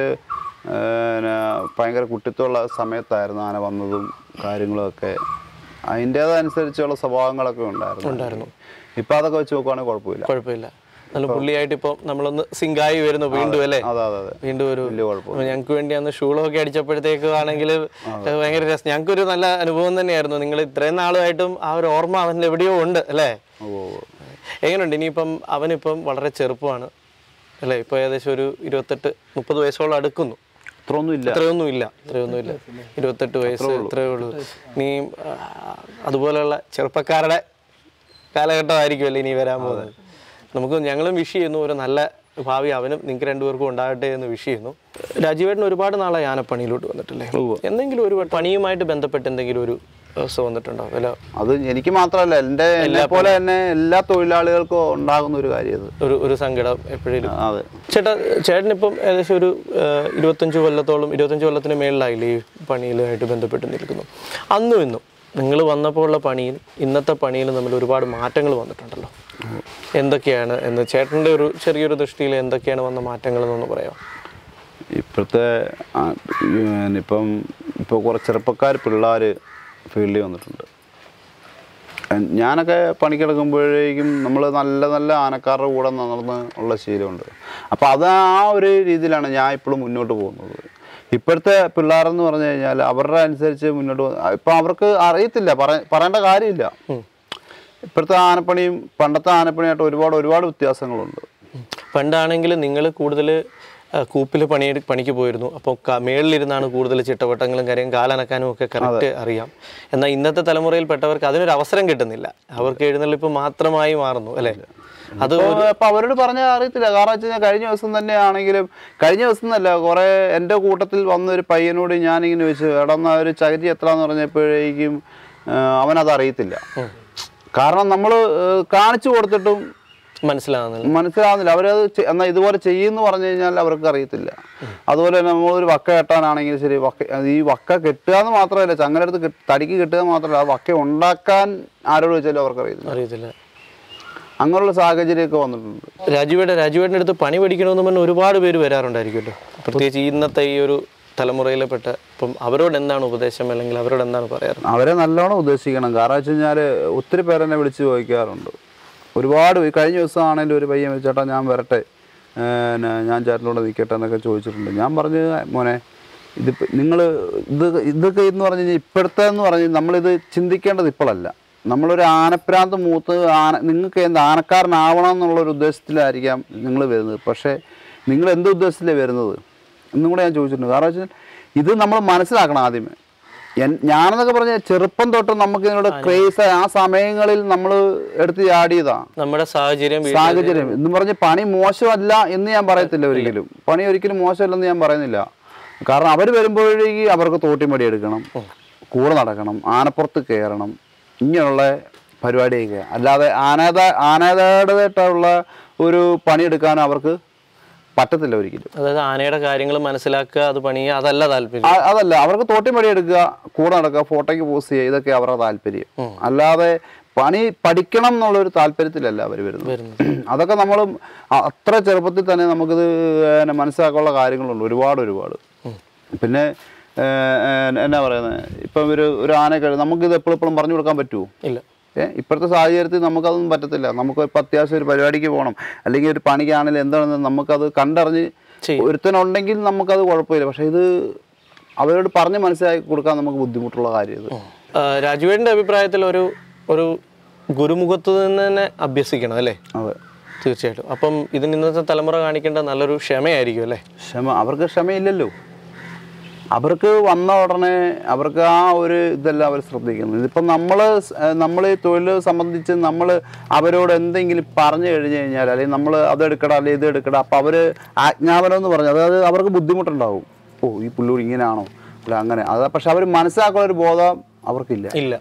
[SPEAKER 1] ഭയങ്കര കുട്ടിത്വമുള്ള സമയത്തായിരുന്നു ആന വന്നതും കാര്യങ്ങളും ഒക്കെ അതിൻ്റേതനുസരിച്ചുള്ള സ്വഭാവങ്ങളൊക്കെ ഉണ്ടായിരുന്നു
[SPEAKER 2] ഉണ്ടായിരുന്നു.
[SPEAKER 1] ഇപ്പം അതൊക്കെ വെച്ച് നോക്കുവാണെങ്കിൽ കുഴപ്പമില്ല
[SPEAKER 2] കുഴപ്പമില്ല നല്ല പുള്ളിയായിട്ട് ഇപ്പം നമ്മളൊന്ന് സിങ്കായി വരുന്നു വീണ്ടും അല്ലേ
[SPEAKER 1] അതെ അതെ അതെ
[SPEAKER 2] വീണ്ടും ഒരു
[SPEAKER 1] വലിയ കുഴപ്പമില്ല
[SPEAKER 2] ഞങ്ങൾക്ക് വേണ്ടി അന്ന് ഷൂളൊക്കെ അടിച്ചപ്പോഴത്തേക്ക് ആണെങ്കിൽ ഭയങ്കര രസം ഞങ്ങൾക്കൊരു നല്ല അനുഭവം തന്നെയായിരുന്നു നിങ്ങൾ ഇത്രയും നാളുമായിട്ടും ആ ഒരു ഓർമ്മ അവനിൽ എവിടെയോ ഉണ്ട് അല്ലേ
[SPEAKER 1] ഓ ഓ.
[SPEAKER 2] എങ്ങനെയുണ്ട് ഇനിയിപ്പം അവനിപ്പം വളരെ ചെറുപ്പമാണ് അല്ലേ ഇപ്പോൾ ഏകദേശം ഒരു ഇരുപത്തെട്ട് മുപ്പത് വയസ്സോളം അടുക്കുന്നു
[SPEAKER 1] ഇത്രയൊന്നും ഇല്ല
[SPEAKER 2] ഇത്രയൊന്നും ഇല്ല ഇത്രയൊന്നും ഇല്ല ഇരുപത്തെട്ട് വയസ്സ് ഇത്രയേ ഉള്ളൂ നീ ആ, അതുപോലെയുള്ള ചെറുപ്പക്കാരുടെ കാലഘട്ടമായിരിക്കുമല്ലേ ഇനി വരാൻ പോകുന്നത് നമുക്ക് ഞങ്ങളും വിഷ് ചെയ്യുന്നു ഒരു നല്ല ഭാവി അവനും നിങ്ങൾക്ക് രണ്ടുപേർക്കും ഉണ്ടാകട്ടെ എന്ന് വിഷ് ചെയ്യുന്നു രാജീവേട്ടൻ ഒരുപാട് നാളായി ആനപ്പണിയിലോട്ട് വന്നിട്ടില്ലേ എന്തെങ്കിലും ഒരു പണിയുമായിട്ട് ബന്ധപ്പെട്ട് എന്തെങ്കിലും ഒരു ദിവസം വന്നിട്ടുണ്ടോ വല്ല
[SPEAKER 1] അത് എനിക്ക് മാത്രമല്ല എൻ്റെ എന്നെ പോലെ തന്നെ എല്ലാ തൊഴിലാളികൾക്കും ഉണ്ടാകുന്ന ഒരു കാര്യം ഇത്
[SPEAKER 2] ഒരു ഒരു സങ്കടം എപ്പോഴേലും
[SPEAKER 1] അതെ
[SPEAKER 2] ചേട്ടാ ചേട്ടനിപ്പം ഏകദേശം ഒരു ഏഹ്, ഇരുപത്തഞ്ച് കൊല്ലത്തോളം ഇരുപത്തഞ്ച് കൊല്ലത്തിന് മേളിലായില്ലേ ഈ പണിയിലുമായിട്ട് ബന്ധപ്പെട്ട് നിൽക്കുന്നു അന്നും ഇന്നും നിങ്ങൾ വന്നപ്പോൾ ഉള്ള പണിയും ഇന്നത്തെ പണിയിലും തമ്മിൽ ഒരുപാട് മാറ്റങ്ങൾ വന്നിട്ടുണ്ടല്ലോ എന്തൊക്കെയാണ് എന്ന് ചേട്ടൻ്റെ ഒരു ചെറിയൊരു ദൃഷ്ടിയിൽ എന്തൊക്കെയാണ് വന്ന മാറ്റങ്ങൾ എന്നൊന്ന് പറയാമോ
[SPEAKER 1] ഇപ്പോഴത്തെ ആ, ഈ, ഇപ്പം ഇപ്പോൾ കുറച്ച് ചെറുപ്പക്കാർ പിള്ളേർ ഫീൽഡിൽ വന്നിട്ടുണ്ട് എൻ- ഞാനൊക്കെ പണിക്കെടുക്കുമ്പോഴേക്കും നമ്മൾ നല്ല നല്ല ആനക്കാരുടെ കൂടെ നടന്ന് ഉള്ള ശീലമുണ്ട് അപ്പോൾ അത് ആ ഒരു രീതിയിലാണ് ഞാൻ ഇപ്പോഴും മുന്നോട്ട് പോകുന്നത് ഇപ്പോഴത്തെ പിള്ളേരെന്ന് പറഞ്ഞു കഴിഞ്ഞാൽ അവരുടെ അനുസരിച്ച് മുന്നോട്ട് പോകുന്ന ഇപ്പം അവർക്ക് അറിയത്തില്ല പറ- പറയേണ്ട കാര്യമില്ല ഇപ്പോഴത്തെ ആനപ്പണിയും പണ്ടത്തെ ആനപ്പണിയായിട്ട് ഒരുപാട് ഒരുപാട് വ്യത്യാസങ്ങളുണ്ട്
[SPEAKER 2] പണ്ടാണെങ്കിൽ നിങ്ങൾ കൂടുതൽ കൂപ്പിൽ പണി പണിക്ക് പോയിരുന്നു അപ്പോൾ മേളിലിരുന്നാണ് കൂടുതൽ ചിട്ടവട്ടങ്ങളും കാര്യം കാലനക്കാനും ഒക്കെ കറക്റ്റ് അറിയാം എന്നാൽ ഇന്നത്തെ തലമുറയിൽപ്പെട്ടവർക്ക് അതിനൊരു അവസരം കിട്ടുന്നില്ല അവർക്ക് എഴുന്നള്ളിപ്പ് മാത്രമായി മാറുന്നു അല്ലേ അത്
[SPEAKER 1] അപ്പൊ അപ്പൊ അവരോട് പറഞ്ഞാൽ അറിയത്തില്ല കാരണം വെച്ച് കഴിഞ്ഞാൽ കഴിഞ്ഞ ദിവസം തന്നെ ആണെങ്കിലും കഴിഞ്ഞ ദിവസം എന്നല്ല കുറെ എൻ്റെ കൂട്ടത്തിൽ വന്ന ഒരു പയ്യനോട് ഞാനിങ്ങനെ ചോദിച്ചു എടാ എന്നാ ഒരു ചകിരി എത്ര എന്ന് പറഞ്ഞപ്പോഴേക്കും ആ, അവനത് അറിയത്തില്ല കാരണം നമ്മൾ കാണിച്ചു കൊടുത്തിട്ടും
[SPEAKER 2] മനസ്സിലാകുന്നില്ല
[SPEAKER 1] മനസ്സിലാവുന്നില്ല അവരത് ചെ- എന്നാ ഇതുപോലെ ചെയ്യുമെന്ന് പറഞ്ഞു കഴിഞ്ഞാൽ അവർക്ക് അറിയത്തില്ല അതുപോലെ തന്നെ നമ്മളൊരു വക്ക കെട്ടാനാണെങ്കിൽ ശരി വക്ക അത് ഈ വക്ക കെട്ടുക എന്ന് മാത്രമല്ല ചങ്ങലടുത്ത് കെട്ട്- തടിക്ക് കെട്ടുക മാത്രമല്ല ആ വക്ക ഉണ്ടാക്കാൻ ആരോട് ചോദിച്ചാലും അവർക്ക് അറിയത്തില്ല
[SPEAKER 2] അറിയത്തില്ല
[SPEAKER 1] അങ്ങനെയുള്ള സാഹചര്യമൊക്കെ വന്നിട്ടുണ്ട്
[SPEAKER 2] രാജുവേട്ട രാജുവേട്ടൻ്റെ അടുത്ത് പണി പഠിക്കണമെന്ന് പറഞ്ഞ് ഒരുപാട് പേര് വരാറുണ്ടായിരിക്കുമല്ലോ പ്രത്യേകിച്ച് ഇന്നത്തെ ഈ ഒരു തലമുറയിൽപ്പെട്ട ഇപ്പം അവരോട് എന്താണ് ഉപദേശം അല്ലെങ്കിൽ അവരോട് എന്താണ് പറയാറ്
[SPEAKER 1] അവരെ നല്ലോണം ഉദ്ദേശിക്കണം കാരണം വെച്ച് കഴിഞ്ഞാൽ ഒത്തിരി പേരെന്നെ വിളിച്ച് ചോദിക്കാറുണ്ട് ഒരുപാട് ഈ കഴിഞ്ഞ ദിവസം ആണെങ്കിലും ഒരു പയ്യൻ ചേട്ടാ ഞാൻ വരട്ടെ ഏന്നെ ഞാൻ ചേട്ടനോട് നിൽക്കട്ടെ എന്നൊക്കെ ചോദിച്ചിട്ടുണ്ട് ഞാൻ പറഞ്ഞു മോനെ ഇതിപ്പോൾ നിങ്ങൾ ഇത് ഇതൊക്കെ എന്ന് പറഞ്ഞു കഴിഞ്ഞാൽ ഇപ്പോഴത്തെ എന്ന് പറഞ്ഞ് നമ്മളിത് ചിന്തിക്കേണ്ടത് ഇപ്പോഴല്ല നമ്മളൊരു ആനപ്രാന്ത് മൂത്ത് ആന നിങ്ങൾക്ക് എന്ത് ആനക്കാരനാവണം എന്നുള്ളൊരു ഉദ്ദേശത്തിലായിരിക്കാം നിങ്ങൾ വരുന്നത് പക്ഷേ നിങ്ങൾ എന്ത് ഉദ്ദേശത്തിലാണ് വരുന്നത് എന്നും കൂടെ ഞാൻ ചോദിച്ചിട്ടുണ്ട് കാരണം വെച്ചാൽ ഇത് നമ്മൾ മനസ്സിലാക്കണം ആദ്യമേ എൻ- ഞാനെന്നൊക്കെ പറഞ്ഞ ചെറുപ്പം തൊട്ട് നമുക്ക് ഇതിനോട് ക്രേസ് ആ സമയങ്ങളിൽ നമ്മൾ എടുത്ത് ചാടിയതാ
[SPEAKER 2] നമ്മുടെ സാഹചര്യം വീ-
[SPEAKER 1] സാഹചര്യം എന്ന് പറഞ്ഞ് പണി മോശമല്ല എന്ന് ഞാൻ പറയത്തില്ല ഒരിക്കലും പണി ഒരിക്കലും മോശമല്ലെന്ന് ഞാൻ പറയുന്നില്ല കാരണം അവർ വരുമ്പോഴേക്ക് അവർക്ക് തോട്ടിമടി എടുക്കണം കൂടെ നടക്കണം ആനപ്പുറത്ത് കയറണം ഇങ്ങനെയുള്ള പരിപാടിയൊക്കെ അല്ലാതെ ആനേത ആനേതയുടേതായിട്ടുള്ള ഒരു പണിയെടുക്കാൻ അവർക്ക് പറ്റത്തില്ല ഒരിക്കലും
[SPEAKER 2] അതായത് ആനയുടെ കാര്യങ്ങൾ മനസ്സിലാക്കുക അത് പണിയുക അതല്ല താല്പര്യം
[SPEAKER 1] ആ- അതല്ല അവർക്ക് തോട്ടിമടി എടുക്കുക കൂടെ നടക്കുക ഫോട്ടോയ്ക്ക് പോസ്റ്റ് ചെയ്യുക ഇതൊക്കെ അവരുടെ താല്പര്യം അല്ലാതെ പണി പഠിക്കണം എന്നുള്ളൊരു താല്പര്യത്തിലല്ല അവർ വരുന്നത് അതൊക്കെ നമ്മൾ അത്ര ചെറുപ്പത്തിൽ തന്നെ നമുക്കിത് പിന്നെ മനസ്സിലാക്കാനുള്ള കാര്യങ്ങളുണ്ട് ഒരുപാട് ഒരുപാട് പിന്നെ ഏഹ്, ഏഹ്, എന്നാ പറയുന്നത് ഇപ്പം ഒരു ഒരു ആനയൊക്കെ നമുക്കിത് എപ്പോഴും എപ്പോഴും പറഞ്ഞു കൊടുക്കാൻ പറ്റുമോ
[SPEAKER 2] ഇല്ല
[SPEAKER 1] ഏ ഇപ്പോഴത്തെ സാഹചര്യത്തിൽ നമുക്കതൊന്നും പറ്റത്തില്ല നമുക്ക് ഇപ്പം അത്യാവശ്യം ഒരു പരിപാടിക്ക് പോകണം അല്ലെങ്കിൽ ഒരു പണിക്കാണെങ്കിലും എന്താണെന്ന് നമുക്കത് കണ്ടറിഞ്ഞ്
[SPEAKER 2] ചെയ്യും.
[SPEAKER 1] ഒരുത്തനുണ്ടെങ്കിൽ നമുക്കത് കുഴപ്പമില്ല പക്ഷേ ഇത് അവരോട് പറഞ്ഞ് മനസ്സിലാക്കി കൊടുക്കാൻ നമുക്ക് ബുദ്ധിമുട്ടുള്ള കാര്യം ഇത്
[SPEAKER 2] ആ, രാജുവേട്ടൻ്റെ അഭിപ്രായത്തിൽ ഒരു ഒരു ഗുരുമുഖത്ത് നിന്ന് തന്നെ അഭ്യസിക്കണം അല്ലേ
[SPEAKER 1] അതെ
[SPEAKER 2] തീർച്ചയായിട്ടും അപ്പം ഇതിന് ഇന്നത്തെ തലമുറ കാണിക്കേണ്ട നല്ലൊരു ക്ഷമയായിരിക്കും അല്ലേ
[SPEAKER 1] ക്ഷമ അവർക്ക് ക്ഷമയില്ലല്ലോ അവർക്ക് വന്ന ഉടനെ അവർക്ക് ആ ഒരു ഇതല്ല അവർ ശ്രദ്ധിക്കുന്നത് ഇതിപ്പം നമ്മൾ നമ്മൾ ഈ തൊഴിൽ സംബന്ധിച്ച് നമ്മൾ അവരോട് എന്തെങ്കിലും പറഞ്ഞു കഴിഞ്ഞു കഴിഞ്ഞാൽ അല്ലെങ്കിൽ നമ്മൾ അതെടുക്കടാ അല്ലെങ്കിൽ ഇത് എടുക്കടാ അപ്പം അവർ ആജ്ഞാപനം എന്ന് പറഞ്ഞു അതായത് അവർക്ക് ബുദ്ധിമുട്ടുണ്ടാവും ഓ ഈ പുള്ളൂർ ഇങ്ങനെയാണോ അല്ല അങ്ങനെ അത് പക്ഷെ അവർ മനസ്സിലാക്കുന്ന ഒരു ബോധം അവർക്കില്ല
[SPEAKER 2] ഇല്ല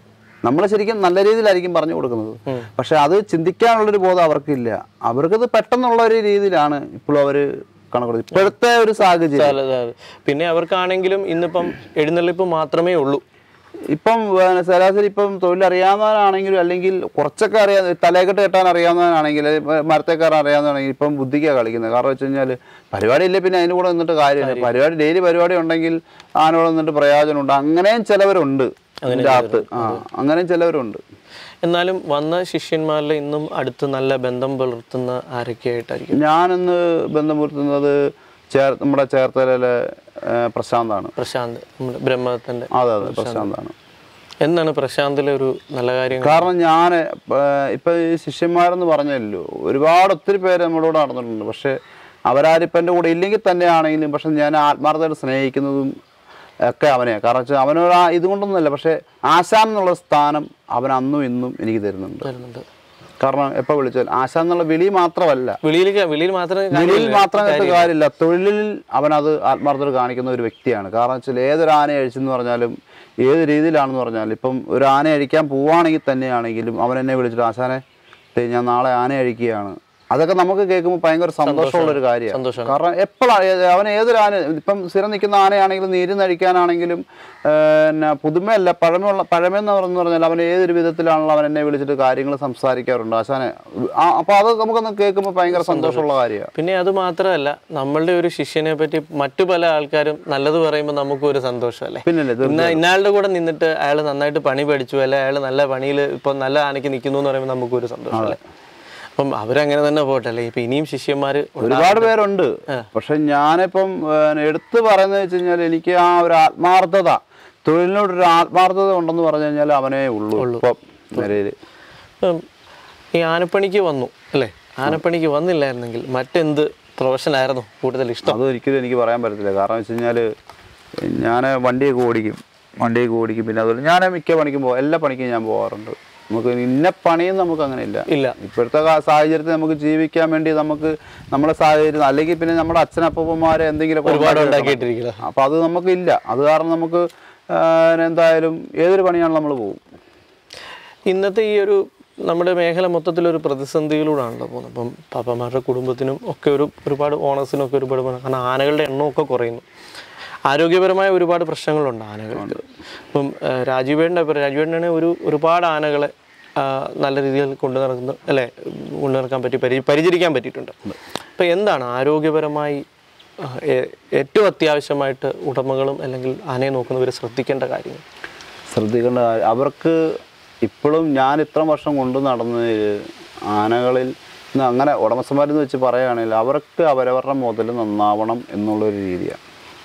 [SPEAKER 1] നമ്മൾ ശരിക്കും നല്ല രീതിയിലായിരിക്കും പറഞ്ഞു കൊടുക്കുന്നത് പക്ഷെ അത് ചിന്തിക്കാനുള്ളൊരു ബോധം അവർക്കില്ല അവർക്കത് പെട്ടെന്നുള്ള ഒരു രീതിയിലാണ് ഇപ്പോഴും അവർ കണക്ക് ഇപ്പോഴത്തെ ഒരു സാഹചര്യം
[SPEAKER 2] അതെ, അതെ, അതെ. പിന്നെ അവർക്കാണെങ്കിലും ഇന്നിപ്പം എഴുന്നള്ളിപ്പ് മാത്രമേ ഉള്ളൂ
[SPEAKER 1] ഇപ്പം പിന്നെ ശരാശരി ഇപ്പം തൊഴിലറിയാവുന്നവനാണെങ്കിലും അല്ലെങ്കിൽ കുറച്ചൊക്കെ അറിയാ തലയെക്കെട്ട് കെട്ടാൻ അറിയാവുന്നവനാണെങ്കിൽ മരത്തെ കയറാൻ അറിയാവുന്നതാണെങ്കിൽ ഇപ്പം ബുദ്ധിക്കാണ് കളിക്കുന്നത് കാരണം വെച്ച് കഴിഞ്ഞാൽ പരിപാടി ഇല്ലേ പിന്നെ അതിന് കൂടെ നിന്നിട്ട് കാര്യമില്ല പരിപാടി ഡെയിലി പരിപാടി ഉണ്ടെങ്കിൽ ആനോട് നിന്നിട്ട് പ്രയോജനമുണ്ട് അങ്ങനെയും ചിലവരുണ്ട് അതിൻ്റെ അകത്ത് ആ അങ്ങനെയും ചിലവരുണ്ട്
[SPEAKER 2] എന്നാലും വന്ന ശിഷ്യന്മാരിൽ ഇന്നും അടുത്ത് നല്ല ബന്ധം പുലർത്തുന്ന ആരൊക്കെയായിട്ടായിരിക്കും
[SPEAKER 1] ഞാനിന്ന് ബന്ധം പുലർത്തുന്നത് ചേർ നമ്മുടെ ചേർത്തലയിലെ ഏ, പ്രശാന്താണ്
[SPEAKER 2] പ്രശാന്ത് നമ്മുടെ ബ്രഹ്മത്തിന്റെ
[SPEAKER 1] അതെ അതെ പ്രശാന്താണ്
[SPEAKER 2] എന്താണ് പ്രശാന്തിലെ ഒരു നല്ല കാര്യം
[SPEAKER 1] കാരണം ഞാൻ ഇപ്പൊ ഈ ശിഷ്യന്മാരെന്ന് പറഞ്ഞല്ലോ ഒരുപാട് ഒത്തിരി പേര് നമ്മളോട് നടന്നിട്ടുണ്ട് പക്ഷെ അവരാരും ഇപ്പം എൻ്റെ കൂടെ ഇല്ലെങ്കിൽ തന്നെയാണെങ്കിലും പക്ഷെ ഞാൻ ആത്മാർത്ഥമായിട്ട് സ്നേഹിക്കുന്നതും ഒക്കെ അവനെയാണ് കാരണം വെച്ചാൽ അവനൊരു ആ- ഇതുകൊണ്ടൊന്നുമല്ല പക്ഷെ ആശാൻ എന്നുള്ള സ്ഥാനം അവൻ അന്നും ഇന്നും എനിക്ക് തരുന്നുണ്ട്
[SPEAKER 2] വരുന്നുണ്ട്
[SPEAKER 1] കാരണം എപ്പോൾ വിളിച്ചാൽ ആശാൻ എന്നുള്ള വിളി മാത്രമല്ല
[SPEAKER 2] വെളിയിൽ വെളിയിൽ മാത്രമേ
[SPEAKER 1] വിളിയിൽ മാത്രം കേട്ട് കാര്യമില്ല തൊഴിലിൽ അവനത് ആത്മാർത്ഥത കാണിക്കുന്ന ഒരു വ്യക്തിയാണ് കാരണം വെച്ചാൽ ഏതൊരു ആന അഴിച്ചെന്ന് പറഞ്ഞാലും ഏത് രീതിയിലാണെന്ന് പറഞ്ഞാലും ഇപ്പം ഒരു ആന അഴിക്കാൻ പോവുകയാണെങ്കിൽ തന്നെയാണെങ്കിലും അവൻ എന്നെ വിളിച്ചിട്ട് ആശാനെ ദേ ഞാൻ നാളെ ആന അഴിക്കുകയാണ് അതൊക്കെ നമുക്ക് കേൾക്കുമ്പോൾ ഭയങ്കര സന്തോഷമുള്ള ഒരു കാര്യമാണ്
[SPEAKER 2] സന്തോഷമാണ്.
[SPEAKER 1] കാരണം എപ്പോഴാണ് അവൻ ഏതൊരു ആന ഇപ്പം സ്ഥിരം നിൽക്കുന്ന ആനയാണെങ്കിലും നീര് നഴിക്കാനാണെങ്കിലും പിന്നെ പുതുമയല്ല പഴമയുള്ള പഴമെന്ന് പറഞ്ഞു പറഞ്ഞാൽ അവൻ ഏതൊരു വിധത്തിലാണല്ലോ അവൻ എന്നെ വിളിച്ചിട്ട് കാര്യങ്ങൾ സംസാരിക്കാറുണ്ട് ആശാനെ ആ, അപ്പോൾ അത് നമുക്കൊന്ന് കേൾക്കുമ്പോൾ ഭയങ്കര സന്തോഷമുള്ള കാര്യമാണ്
[SPEAKER 2] പിന്നെ അത് മാത്രമല്ല നമ്മളുടെ ഒരു ശിഷ്യനെ പറ്റി മറ്റു പല ആൾക്കാരും നല്ലത് പറയുമ്പോൾ നമുക്കും ഒരു സന്തോഷമല്ലേ
[SPEAKER 1] പിന്നല്ലേ ഇത്
[SPEAKER 2] ഇന്ന ഇന്നയാളുടെ കൂടെ നിന്നിട്ട് അയാൾ നന്നായിട്ട് പണി പഠിച്ചു അല്ലെ അയാൾ നല്ല പണിയിൽ ഇപ്പൊ നല്ല ആനയ്ക്ക് നിൽക്കുന്നു എന്ന് പറയുമ്പോൾ നമുക്കൊരു സന്തോഷമല്ലേ അപ്പം അവരങ്ങനെ തന്നെ പോട്ടെ അല്ലേ ഇപ്പൊ ഇനിയും ശിഷ്യന്മാർ
[SPEAKER 1] ഒരുപാട് പേരുണ്ട് പക്ഷെ ഞാനിപ്പം ഏഹ്, എടുത്തു പറയുന്നത് വെച്ച് കഴിഞ്ഞാൽ എനിക്ക് ആ ഒരു ആത്മാർത്ഥത തൊഴിലിനോടൊരു ആത്മാർത്ഥത ഉണ്ടെന്ന് പറഞ്ഞു കഴിഞ്ഞാൽ അവനേ ഉള്ളൂ ഇപ്പം നിലയിൽ
[SPEAKER 2] ഇപ്പം ഈ ആനപ്പണിക്ക് വന്നു അല്ലേ ആനപ്പണിക്ക് വന്നില്ലായിരുന്നെങ്കിൽ മറ്റെന്ത് പ്രൊഫഷനായിരുന്നു കൂടുതൽ ഇഷ്ടം
[SPEAKER 1] അത് ഒരിക്കലും എനിക്ക് പറയാൻ പറ്റത്തില്ല കാരണം വെച്ച് കഴിഞ്ഞാൽ ഞാൻ വണ്ടിയൊക്കെ ഓടിക്കും വണ്ടിയൊക്കെ ഓടിക്കും പിന്നെ അതുപോലെ ഞാൻ മിക്ക പണിക്കും പോകും എല്ലാ പണിക്കും ഞാൻ പോകാറുണ്ട് നമുക്ക് ഇന്ന പണിയും നമുക്ക് അങ്ങനെ ഇല്ല
[SPEAKER 2] ഇല്ല
[SPEAKER 1] ഇപ്പോഴത്തെ കാ- സാഹചര്യത്തിൽ നമുക്ക് ജീവിക്കാൻ വേണ്ടി നമുക്ക് നമ്മുടെ സാഹചര്യം അല്ലെങ്കിൽ പിന്നെ നമ്മുടെ അച്ഛനപ്പൂപ്പന്മാരെ എന്തെങ്കിലും
[SPEAKER 2] ഒരുപാട് ഉണ്ടാക്കിയിട്ടിരിക്കുക
[SPEAKER 1] അപ്പൊ അത് നമുക്കില്ല അത് കാരണം നമുക്ക് ആ, എന്തായാലും ഏതൊരു പണിയാണെങ്കിലും നമ്മൾ പോകും
[SPEAKER 2] ഇന്നത്തെ ഈ ഒരു നമ്മുടെ മേഖല മൊത്തത്തിലൊരു പ്രതിസന്ധിയിലൂടെയാണല്ലോ പോകുന്നത് അപ്പം പാപ്പന്മാരുടെ കുടുംബത്തിനും ഒക്കെ ഒരു ഒരുപാട് ഓണേഴ്സിനും ഒക്കെ ഒരുപാട് പണം- കാരണം ആനകളുടെ എണ്ണമൊക്കെ കുറയുന്നു ആരോഗ്യപരമായ ഒരുപാട് പ്രശ്നങ്ങളുണ്ട് ആനകൾക്ക് ഇപ്പം ആ, രാജീവേട്ടൻ്റെ ഇപ്പം രാജീവേട്ടനാണ് ഒരു ഒരുപാട് ആനകളെ ആ, നല്ല രീതിയിൽ കൊണ്ടു നടക്കുന്ന അല്ലേ കൊണ്ടു നടക്കാൻ പറ്റി പരി പരിചരിക്കാൻ പറ്റിയിട്ടുണ്ട് അപ്പം എന്താണ് ആരോഗ്യപരമായി ആ, ഏ- ഏറ്റവും അത്യാവശ്യമായിട്ട് ഉടമകളും അല്ലെങ്കിൽ ആനയെ നോക്കുന്നവർ ശ്രദ്ധിക്കേണ്ട കാര്യങ്ങൾ
[SPEAKER 1] ശ്രദ്ധിക്കേണ്ട കാര്യം- അവർക്ക് ഇപ്പോഴും ഞാൻ ഇത്ര വർഷം കൊണ്ടു നടന്നതിൽ ആനകളിൽ ഇന്ന് അങ്ങനെ ഉടമസ്ഥന്മാരെന്ന് വെച്ച് പറയുകയാണെങ്കിൽ അവർക്ക് അവരവരുടെ മുതൽ നന്നാവണം എന്നുള്ളൊരു രീതിയാണ്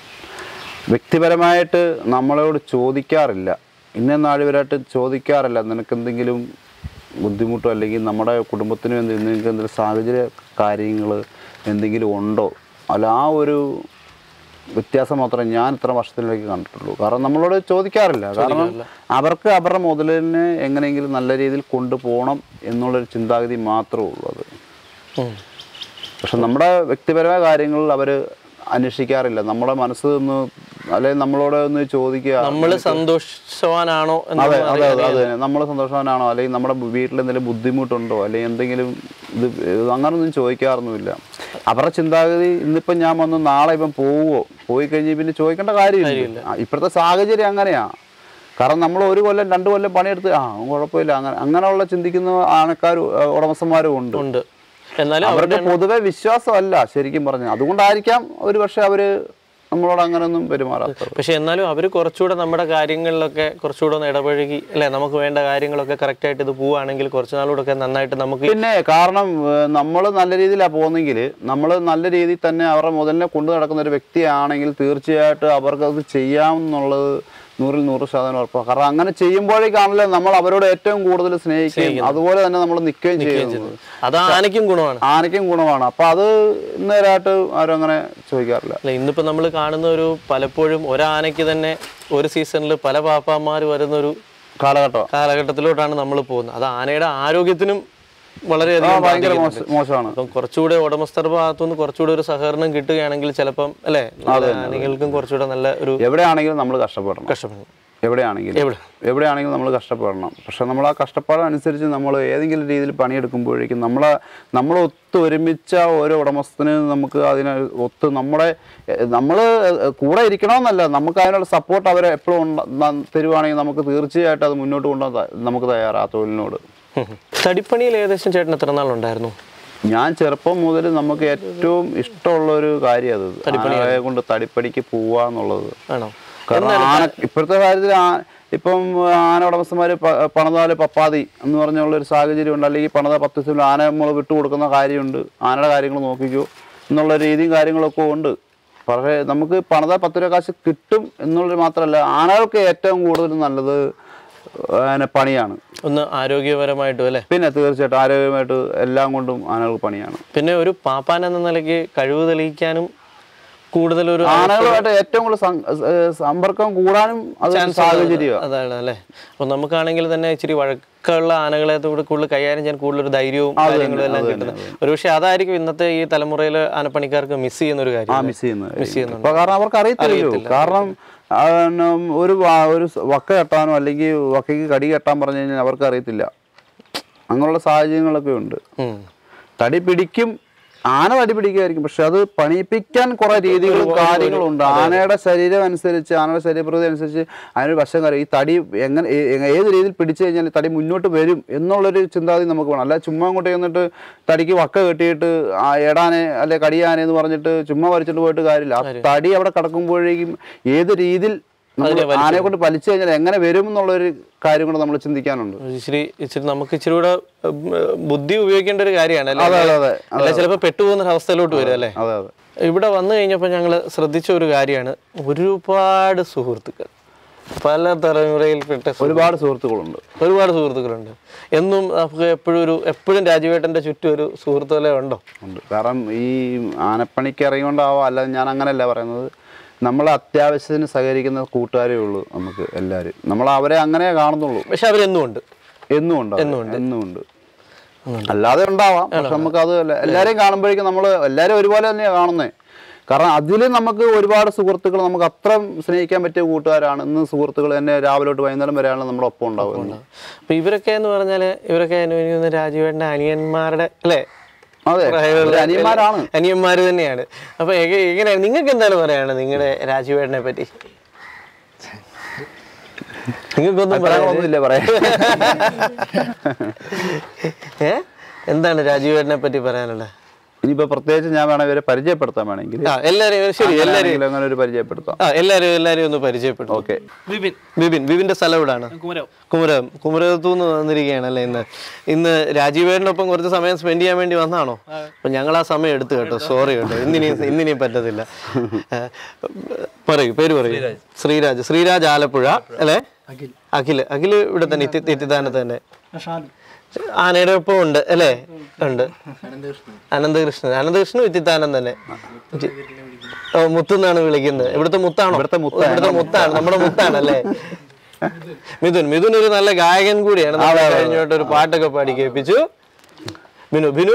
[SPEAKER 1] വ്യക്തിപരമായിട്ട് നമ്മളോട് ചോദിക്കാറില്ല ഇന്ന നാളുവരായിട്ട് ചോദിക്കാറില്ല നിനക്ക് എന്തെങ്കിലും ബുദ്ധിമുട്ടോ അല്ലെങ്കിൽ നമ്മുടെ കുടുംബത്തിന് വേണ്ടി നിങ്ങൾക്ക് എന്തെങ്കിലും സാഹചര്യ കാര്യങ്ങൾ എന്തെങ്കിലും ഉണ്ടോ അല്ല ആ ഒരു വ്യത്യാസം മാത്രമേ ഞാൻ ഇത്ര വർഷത്തിലേക്ക് കണ്ടിട്ടുള്ളൂ കാരണം നമ്മളോട് ചോദിക്കാറില്ല കാരണം അവർക്ക് അവരുടെ മുതലിനെ എങ്ങനെയെങ്കിലും നല്ല രീതിയിൽ കൊണ്ടുപോകണം എന്നുള്ളൊരു ചിന്താഗതി മാത്രമേ ഉള്ളൂ അത്
[SPEAKER 2] ഉം.
[SPEAKER 1] പക്ഷെ നമ്മുടെ വ്യക്തിപരമായ കാര്യങ്ങളിൽ അവർ അന്വേഷിക്കാറില്ല നമ്മുടെ മനസ്സ് ഒന്ന് അല്ലെങ്കിൽ നമ്മളോട് ഒന്ന് ചോദിക്കുക
[SPEAKER 2] നമ്മൾ സന്തോഷവാനാണോ എന്ന്
[SPEAKER 1] അതെ അതെ അതെ അതെ നമ്മൾ സന്തോഷവാനാണോ അല്ലെങ്കിൽ നമ്മുടെ വീട്ടിൽ എന്തെങ്കിലും ബുദ്ധിമുട്ടുണ്ടോ അല്ലെങ്കിൽ എന്തെങ്കിലും ഇത് ഇത് അങ്ങനൊന്നും ചോദിക്കാറൊന്നുമില്ല അവരുടെ ചിന്താഗതി ഇന്നിപ്പം ഞാൻ വന്ന് നാളെ ഇപ്പം പോവുമോ പോയി കഴിഞ്ഞ് പിന്നെ ചോദിക്കേണ്ട കാര്യമില്ല ആ, ഇപ്പോഴത്തെ സാഹചര്യം അങ്ങനെയാ കാരണം നമ്മൾ ഒരു കൊല്ലം രണ്ട് കൊല്ലം പണിയെടുത്ത് ആ കുഴപ്പമില്ല അങ്ങനെ അങ്ങനെയുള്ള ചിന്തിക്കുന്ന ആൾക്കാരും ഉടമസ്ഥന്മാരും ഉണ്ട്
[SPEAKER 2] ഉണ്ട് എന്നാലും
[SPEAKER 1] അവർക്ക് പൊതുവെ വിശ്വാസമല്ല ശരിക്കും പറഞ്ഞു അതുകൊണ്ടായിരിക്കാം ഒരു പക്ഷെ അവര് നമ്മളോട് അങ്ങനെയൊന്നും പെരുമാറാത്തത്
[SPEAKER 2] പക്ഷെ എന്നാലും അവർ കുറച്ചുകൂടെ നമ്മുടെ കാര്യങ്ങളിലൊക്കെ കുറച്ചുകൂടെ ഒന്ന് ഇടപഴകി അല്ലെ നമുക്ക് വേണ്ട കാര്യങ്ങളൊക്കെ correct ആയിട്ട് ഇത് പോവുകയാണെങ്കിൽ കുറച്ച് നാളുകൂടെ ഒക്കെ നന്നായിട്ട് നമുക്ക്
[SPEAKER 1] പിന്നെ കാരണം നമ്മൾ നല്ല രീതിയിലാണ് പോകുന്നെങ്കിൽ നമ്മൾ നല്ല രീതിയിൽ തന്നെ അവരുടെ മുതലിനെ കൊണ്ടു നടക്കുന്ന ഒരു വ്യക്തിയാണെങ്കിൽ തീർച്ചയായിട്ടും അവർക്ക് അത് ചെയ്യാമെന്നുള്ളത് നൂറിൽ നൂറ് ശതമാനം ഉറപ്പാണ് കാരണം അങ്ങനെ ചെയ്യുമ്പോഴേക്കാണല്ലോ നമ്മൾ അവരോട് ഏറ്റവും കൂടുതൽ സ്നേഹിക്കുകയും അതുപോലെ തന്നെ നമ്മൾ നിൽക്കുകയും ചെയ്യുന്നത്
[SPEAKER 2] അത് ആനയ്ക്കും ഗുണമാണ്
[SPEAKER 1] ആനയ്ക്കും ഗുണമാണ് അപ്പൊ അത് നേരായിട്ട് ആരും അങ്ങനെ ചോദിക്കാറില്ല
[SPEAKER 2] അല്ല ഇന്നിപ്പോൾ നമ്മൾ കാണുന്ന ഒരു പലപ്പോഴും ഒരാനയ്ക്ക് തന്നെ ഒരു സീസണിൽ പല പാപ്പാന്മാർ വരുന്ന ഒരു
[SPEAKER 1] കാലഘട്ടം
[SPEAKER 2] കാലഘട്ടത്തിലോട്ടാണ് നമ്മൾ പോകുന്നത് അത് ആനയുടെ ആരോഗ്യത്തിനും വളരെയധികം
[SPEAKER 1] ഭയങ്കര
[SPEAKER 2] ബാധിക്കുന്നുണ്ട്.
[SPEAKER 1] മോശ- മോശമാണ്
[SPEAKER 2] അപ്പം കുറച്ചുകൂടെ ഉടമസ്ഥരുടെ ഭാഗത്തുനിന്ന് കുറച്ചുകൂടെ ഒരു സഹകരണം കിട്ടുകയാണെങ്കിൽ ചിലപ്പം അല്ലേ നമ്മുടെ ആനകൾക്കും കുറച്ചുകൂടെ നല്ല ഒരു
[SPEAKER 1] എവിടെയാണെങ്കിലും നമ്മൾ കഷ്ടപ്പെടണം
[SPEAKER 2] കഷ്ടപ്പെടും
[SPEAKER 1] എവിടെയാണെങ്കിലും
[SPEAKER 2] എവിടെ
[SPEAKER 1] എവിടെയാണെങ്കിലും നമ്മൾ കഷ്ടപ്പെടണം പക്ഷെ നമ്മൾ ആ കഷ്ടപ്പാടനുസരിച്ച് നമ്മൾ ഏതെങ്കിലും രീതിയിൽ പണിയെടുക്കുമ്പോഴേക്കും നമ്മളെ നമ്മൾ ഒത്ത് ഒരുമിച്ച ഓരോ ഉടമസ്ഥന് നമുക്ക് അതിന് ഒത്ത് നമ്മുടെ നമ്മൾ കൂടെ ഇരിക്കണമെന്നല്ല നമുക്ക് അതിനുള്ള സപ്പോർട്ട് അവരെ എപ്പോഴും ഉണ്ട ന- തരുവാണെങ്കിൽ നമുക്ക് തീർച്ചയായിട്ടും അത് മുന്നോട്ട് കൊണ്ടുപോകാൻ ത- നമുക്ക് തയ്യാറാ ആ തൊഴിലിനോട്
[SPEAKER 2] ഉം. തടിപ്പണിയിൽ ഏകദേശം ചേട്ടൻ എത്ര നാളുണ്ടായിരുന്നു
[SPEAKER 1] ഞാൻ ചെറുപ്പം മുതൽ നമുക്ക് ഏറ്റവും ഇഷ്ടമുള്ള ഒരു കാര്യം അത് ആനയെ കൊണ്ട് തടിപ്പടിക്ക് പോവാന്നുള്ളത്
[SPEAKER 2] ആണോ
[SPEAKER 1] കാരണം ആന ഇപ്പോഴത്തെ കാര്യത്തിൽ ആ- ഇപ്പം ആന ഉടമസ്ഥന്മാർ പണതാല് പപ്പാതി എന്ന് പറഞ്ഞുള്ള ഒരു സാഹചര്യം ഉണ്ട് അല്ലെങ്കിൽ പണത പത്ത് ദിവസം ആന നമ്മൾ വിട്ടുകൊടുക്കുന്ന കാര്യമുണ്ട് ആനയുടെ കാര്യങ്ങൾ നോക്കിക്കോ എന്നുള്ള രീതിയും കാര്യങ്ങളൊക്കെ ഉണ്ട് പക്ഷേ നമുക്ക് പണത പത്ത് രൂപ കാശ് കിട്ടും എന്നുള്ളത് മാത്രമല്ല ആനകൾക്ക് ഏറ്റവും കൂടുതൽ നല്ലത് ആന പണിയാണ്
[SPEAKER 2] ഒന്ന് ആരോഗ്യപരമായിട്ടും അല്ലേ
[SPEAKER 1] പിന്നെ തീർച്ചയായിട്ടും ആരോഗ്യമായിട്ട് എല്ലാം കൊണ്ടും ആനകൾക്ക് പണിയാണ്
[SPEAKER 2] പിന്നെ ഒരു പാപ്പാൻ എന്ന നിലയ്ക്ക് കഴിവ് തെളിയിക്കാനും കൂടുതലൊരു
[SPEAKER 1] ആനകളുമായിട്ട് ഏറ്റവും കൂടുതൽ സം- ഏഹ് സമ്പർക്കം കൂടാനും അത് സാഹചര്യമാണ്
[SPEAKER 2] അതാണ് അല്ലേ അപ്പൊ നമുക്കാണെങ്കിൽ തന്നെ ഇച്ചിരി വഴക്കമുള്ള ആനകളെ കൂടെ കൂടുതൽ കൈകാര്യം ചെയ്യാൻ കൂടുതൽ ഒരു ധൈര്യവും കാര്യങ്ങളും എല്ലാം കിട്ടുന്നത് ഒരുപക്ഷെ അതായിരിക്കും ഇന്നത്തെ ഈ തലമുറയിലെ ആനപ്പണിക്കാർക്ക് മിസ് ചെയ്യുന്ന ഒരു
[SPEAKER 1] ആ
[SPEAKER 2] കാര്യം
[SPEAKER 1] മിസ് ചെയ്യുന്നത്
[SPEAKER 2] മിസ് ചെയ്യുന്നുണ്ട്
[SPEAKER 1] ഇപ്പൊ കാരണം അവർക്ക് അറിയത്തില്ലല്ലോ കാരണം ആ, നം, ഒരു വ- ഒരു സ് വക്ക കെട്ടാനോ അല്ലെങ്കിൽ വക്കയ്ക്ക് കടി കെട്ടാൻ പറഞ്ഞു കഴിഞ്ഞാൽ അവർക്ക് അറിയത്തില്ല അങ്ങനെയുള്ള സാഹചര്യങ്ങളൊക്കെ ഉണ്ട്
[SPEAKER 2] ഉം.
[SPEAKER 1] തടി പിടിക്കും ആന തടി പിടിക്കുമായിരിക്കും പക്ഷെ അത് പണിയിപ്പിക്കാൻ കുറെ രീതികളും കാര്യങ്ങളും ഉണ്ട് ആനയുടെ ശരീരം അനുസരിച്ച് ആനയുടെ ശരീരപ്രകൃതി അനുസരിച്ച് അതിനൊരു വശം കാര്യം ഈ തടി എങ്ങനെ ഏ- എ- ഏത് രീതിയിൽ പിടിച്ചു കഴിഞ്ഞാൽ തടി മുന്നോട്ട് വരും എന്നുള്ളൊരു ചിന്താഗതി നമുക്ക് വേണം അല്ല ചുമ്മാ അങ്ങോട്ട് ചെന്നിട്ട് തടിക്ക് വക്ക കെട്ടിയിട്ട് ആ എടാനെ അല്ലെ കടിയാനെ എന്ന് പറഞ്ഞിട്ട് ചുമ്മാ വരച്ചിട്ട് പോയിട്ട് കാര്യമില്ല ആ തടി അവിടെ കിടക്കുമ്പോഴേക്കും ഏത് രീതിയിൽ നമ്മൾ ആനയെ കൊണ്ട് വലിച്ചു കഴിഞ്ഞാൽ എങ്ങനെ വരും എന്നുള്ളൊരു കാര്യം കൂടെ നമ്മൾ ചിന്തിക്കാനുണ്ട്
[SPEAKER 2] ഇച്ചിരി ഇച്ചിരി നമുക്ക് ഇച്ചിരി കൂടെ ഉം, ബുദ്ധി ഉപയോഗിക്കേണ്ട ഒരു കാര്യമാണ്
[SPEAKER 1] അതെ
[SPEAKER 2] അല്ലേ
[SPEAKER 1] അതെ അതെ
[SPEAKER 2] അല്ലെ ചിലപ്പോൾ പെട്ടുപോകുന്ന ഒരു അവസ്ഥയിലോട്ട് വരും അല്ലേ
[SPEAKER 1] അതെ അതെ
[SPEAKER 2] ഇവിടെ വന്നു കഴിഞ്ഞപ്പോൾ ഞങ്ങൾ ശ്രദ്ധിച്ച ഒരു കാര്യമാണ് ഒരുപാട് സുഹൃത്തുക്കൾ പല തലമുറയിൽപ്പെട്ട സുഹൃത്തുക്കൾ.
[SPEAKER 1] ഒരുപാട് സുഹൃത്തുക്കളുണ്ട്
[SPEAKER 2] ഒരുപാട് സുഹൃത്തുക്കളുണ്ട് എന്നും നമുക്ക് എപ്പോഴും ഒരു എപ്പോഴും രാജുവേട്ടൻ്റെ ചുറ്റും ഒരു സുഹൃത്ത് വല്ല ഉണ്ടോ
[SPEAKER 1] ഉണ്ട് കാരണം ഈ ആനപ്പണിക്ക് ഇറങ്ങിക്കൊണ്ടാവാം അല്ലാതെ ഞാൻ അങ്ങനെയല്ല പറയുന്നത് നമ്മൾ അത്യാവശ്യത്തിന് സഹകരിക്കുന്ന കൂട്ടുകാരേ ഉള്ളൂ നമുക്ക് എല്ലാവരും നമ്മൾ അവരെ അങ്ങനെ കാണുന്നുള്ളൂ
[SPEAKER 2] പക്ഷെ അവരെന്നും ഉണ്ട്
[SPEAKER 1] എന്നും ഉണ്ട് അവര്. എന്നും ഉണ്ട് അല്ലാതെ ഉണ്ടാവാം പക്ഷെ നമുക്ക് അത് എല്ലാവരെയും കാണുമ്പോഴേക്കും നമ്മൾ എല്ലാവരും ഒരുപോലെ തന്നെയാണ് കാണുന്നത് കാരണം അതിൽ നമുക്ക് ഒരുപാട് സുഹൃത്തുക്കൾ നമുക്ക് അത്ര സ്നേഹിക്കാൻ പറ്റിയ കൂട്ടുകാരാണ് ഇന്ന് സുഹൃത്തുക്കൾ തന്നെ രാവിലെ തൊട്ട് വൈകുന്നേരം വരെയാണ് നമ്മുടെ ഒപ്പം ഉണ്ടാവുന്നത്
[SPEAKER 2] അപ്പൊ ഇവരൊക്കെ എന്ന് പറഞ്ഞാൽ ഇവരൊക്കെ എനിക്ക് തോന്നുന്നു രാജുവേട്ടൻ്റെ അനിയന്മാരുടെ അല്ലേ
[SPEAKER 1] അതെ
[SPEAKER 2] പ്രായമുള്ള
[SPEAKER 1] അവര് അനിയന്മാരാണ്
[SPEAKER 2] അനിയന്മാര് തന്നെയാണ് അപ്പൊ എങ്ങ- എങ്ങനെയാണ് നിങ്ങൾക്ക് എന്താണ് പറയാണ് നിങ്ങളുടെ രാജുവേട്ടനെ പറ്റി നിങ്ങൾക്കൊന്നും പറയാൻ
[SPEAKER 1] ഒന്നുമില്ല പറയാൻ
[SPEAKER 2] ഏ എന്താണ് രാജുവേട്ടനെ പറ്റി പറയാനുള്ളത്
[SPEAKER 1] ഇനിയിപ്പോ പ്രത്യേകിച്ച് ഞാൻ വേണം ഇവരെ പരിചയപ്പെടുത്താൻ വേണമെങ്കിൽ
[SPEAKER 2] ആ എല്ലാരും ശരി എല്ലാരും
[SPEAKER 1] അങ്ങനെയാണെങ്കിൽ അങ്ങനെ ഒരു പരിചയപ്പെടുത്താം
[SPEAKER 2] ആ എല്ലാരും എല്ലാരും ഒന്ന് പരിചയപ്പെട്ടു
[SPEAKER 1] ഓക്കെ
[SPEAKER 4] വിപിൻ
[SPEAKER 2] ബിബിൻ ബിബിന്റെ സ്ഥലം എവിടാണ്
[SPEAKER 4] കുമരകം
[SPEAKER 2] കുമരകം കുമരകത്തു നിന്ന് വന്നിരിക്കുകയാണല്ലേ ഇന്ന് ഇന്ന് രാജീവേട്ടനൊപ്പം കുറച്ച് സമയം സ്പെൻഡ് ചെയ്യാൻ വേണ്ടി വന്നാണോ അപ്പൊ ഞങ്ങൾ ആ സമയം എടുത്തു കേട്ടോ സോറി കേട്ടോ ഇന്നിനിയും ഇന്നിനിയും പറ്റത്തില്ല ഏ, പറയൂ പേര് പറയൂ ശ്രീരാജ് ശ്രീരാജ് ആലപ്പുഴ അല്ലേ
[SPEAKER 3] അഖിൽ
[SPEAKER 2] അഖില് അഖില് ഇവിടെ തന്നെ ഇത്തി- ഇത്തിത്താനത്ത് തന്നെ
[SPEAKER 3] ഷാലു
[SPEAKER 2] ആനയുടെ ഒപ്പം ഉണ്ട് അല്ലേ ഉണ്ട്
[SPEAKER 3] അനന്തകൃഷ്ണൻ
[SPEAKER 2] അനന്തകൃഷ്ണൻ അനന്തകൃഷ്ണൻ ഇത്തിത്താനം തന്നെ ഓ മുത്തെന്നാണ് വിളിക്കുന്നത് ഇവിടുത്തെ മുത്താണോ
[SPEAKER 1] ഇവിടുത്തെ മുത്ത.
[SPEAKER 2] ഇവിടുത്തെ മുത്താണ് നമ്മുടെ മുത്താണ് അല്ലേ മിഥുൻ മിഥുൻ ഒരു നല്ല ഗായകൻ കൂടിയാണ് നമ്മളെ കഴിഞ്ഞോട്ട് ഒരു പാട്ടൊക്കെ പാടി കേൾപ്പിച്ചു ബിനു ബിനു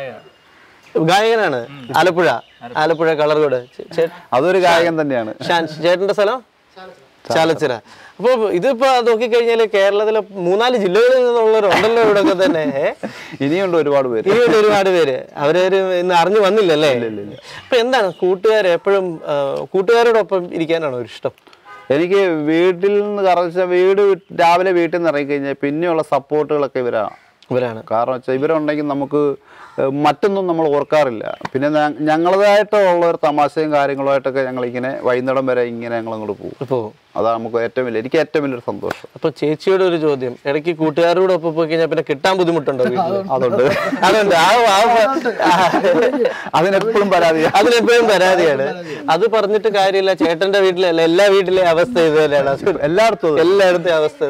[SPEAKER 2] ഗായകനാണ് ആലപ്പുഴ ആലപ്പുഴ കളർകോട് ചേ- ചേ-
[SPEAKER 1] അതൊരു ഗായകൻ തന്നെയാണ്
[SPEAKER 2] ഷാൻ ചേട്ടന്റെ സ്ഥലം ചാലച്ചിറ അപ്പൊ ഇതിപ്പോ നോക്കിക്കഴിഞ്ഞാല് കേരളത്തിലെ മൂന്നാല് ജില്ലകളിൽ നിന്നുള്ളവരുണ്ടല്ലോ ഇവിടെ ഒക്കെ തന്നെ ഏ?
[SPEAKER 1] ഇനിയുണ്ട് ഒരുപാട് പേര്
[SPEAKER 2] ഇനിയുണ്ട് ഒരുപാട് പേര് അവരൊരു ഇന്ന് അറിഞ്ഞു വന്നില്ലല്ലേ അപ്പൊ എന്താണ് കൂട്ടുകാർ എപ്പോഴും ആ, കൂട്ടുകാരോടൊപ്പം ഇരിക്കാനാണോ ഒരു ഇഷ്ടം
[SPEAKER 1] എനിക്ക് വീട്ടിൽ നിന്ന് കാരണം വെച്ചാൽ വീട് വിട്ട് രാവിലെ വീട്ടിൽ നിന്ന് ഇറങ്ങിക്കഴിഞ്ഞാൽ പിന്നെയുള്ള സപ്പോർട്ടുകളൊക്കെ ഇവരാണ്
[SPEAKER 2] ഇവരാണ്
[SPEAKER 1] കാരണം വെച്ചാൽ ഇവരുണ്ടെങ്കിൽ നമുക്ക് ഏഹ്, മറ്റൊന്നും നമ്മൾ ഓർക്കാറില്ല പിന്നെ ഞ- ഞങ്ങളുടേതായിട്ടുള്ള ഒരു തമാശയും കാര്യങ്ങളുമായിട്ടൊക്കെ ഞങ്ങളിങ്ങനെ വൈകുന്നേരം വരെ ഇങ്ങനെ ഞങ്ങൾ അങ്ങോട്ട് പോകും
[SPEAKER 2] ഇപ്പോ
[SPEAKER 1] അതാണ് നമുക്ക് ഏറ്റവും വലിയ എനിക്ക് ഏറ്റവും വലിയൊരു സന്തോഷം
[SPEAKER 2] അപ്പൊ ചേച്ചിയോട് ഒരു ചോദ്യം ഇടയ്ക്ക് കൂട്ടുകാരോട് ഒപ്പം പോയി കഴിഞ്ഞാൽ പിന്നെ കിട്ടാൻ ബുദ്ധിമുട്ടുണ്ടോ വീട്ടില്?
[SPEAKER 1] അതുണ്ട്
[SPEAKER 2] അതുണ്ട് ആ ആ-
[SPEAKER 1] അതിനെപ്പോഴും പരാതിയാണ്
[SPEAKER 2] അതിനെപ്പോഴും പരാതിയാണ് അത് പറഞ്ഞിട്ട് കാര്യമില്ല ചേട്ടന്റെ വീട്ടിലെ അല്ല എല്ലാ വീട്ടിലെ അവസ്ഥ ഇതുപോലെയാണ്
[SPEAKER 1] എല്ലായിടത്തും അത്.
[SPEAKER 2] എല്ലായിടത്തെ അവസ്ഥ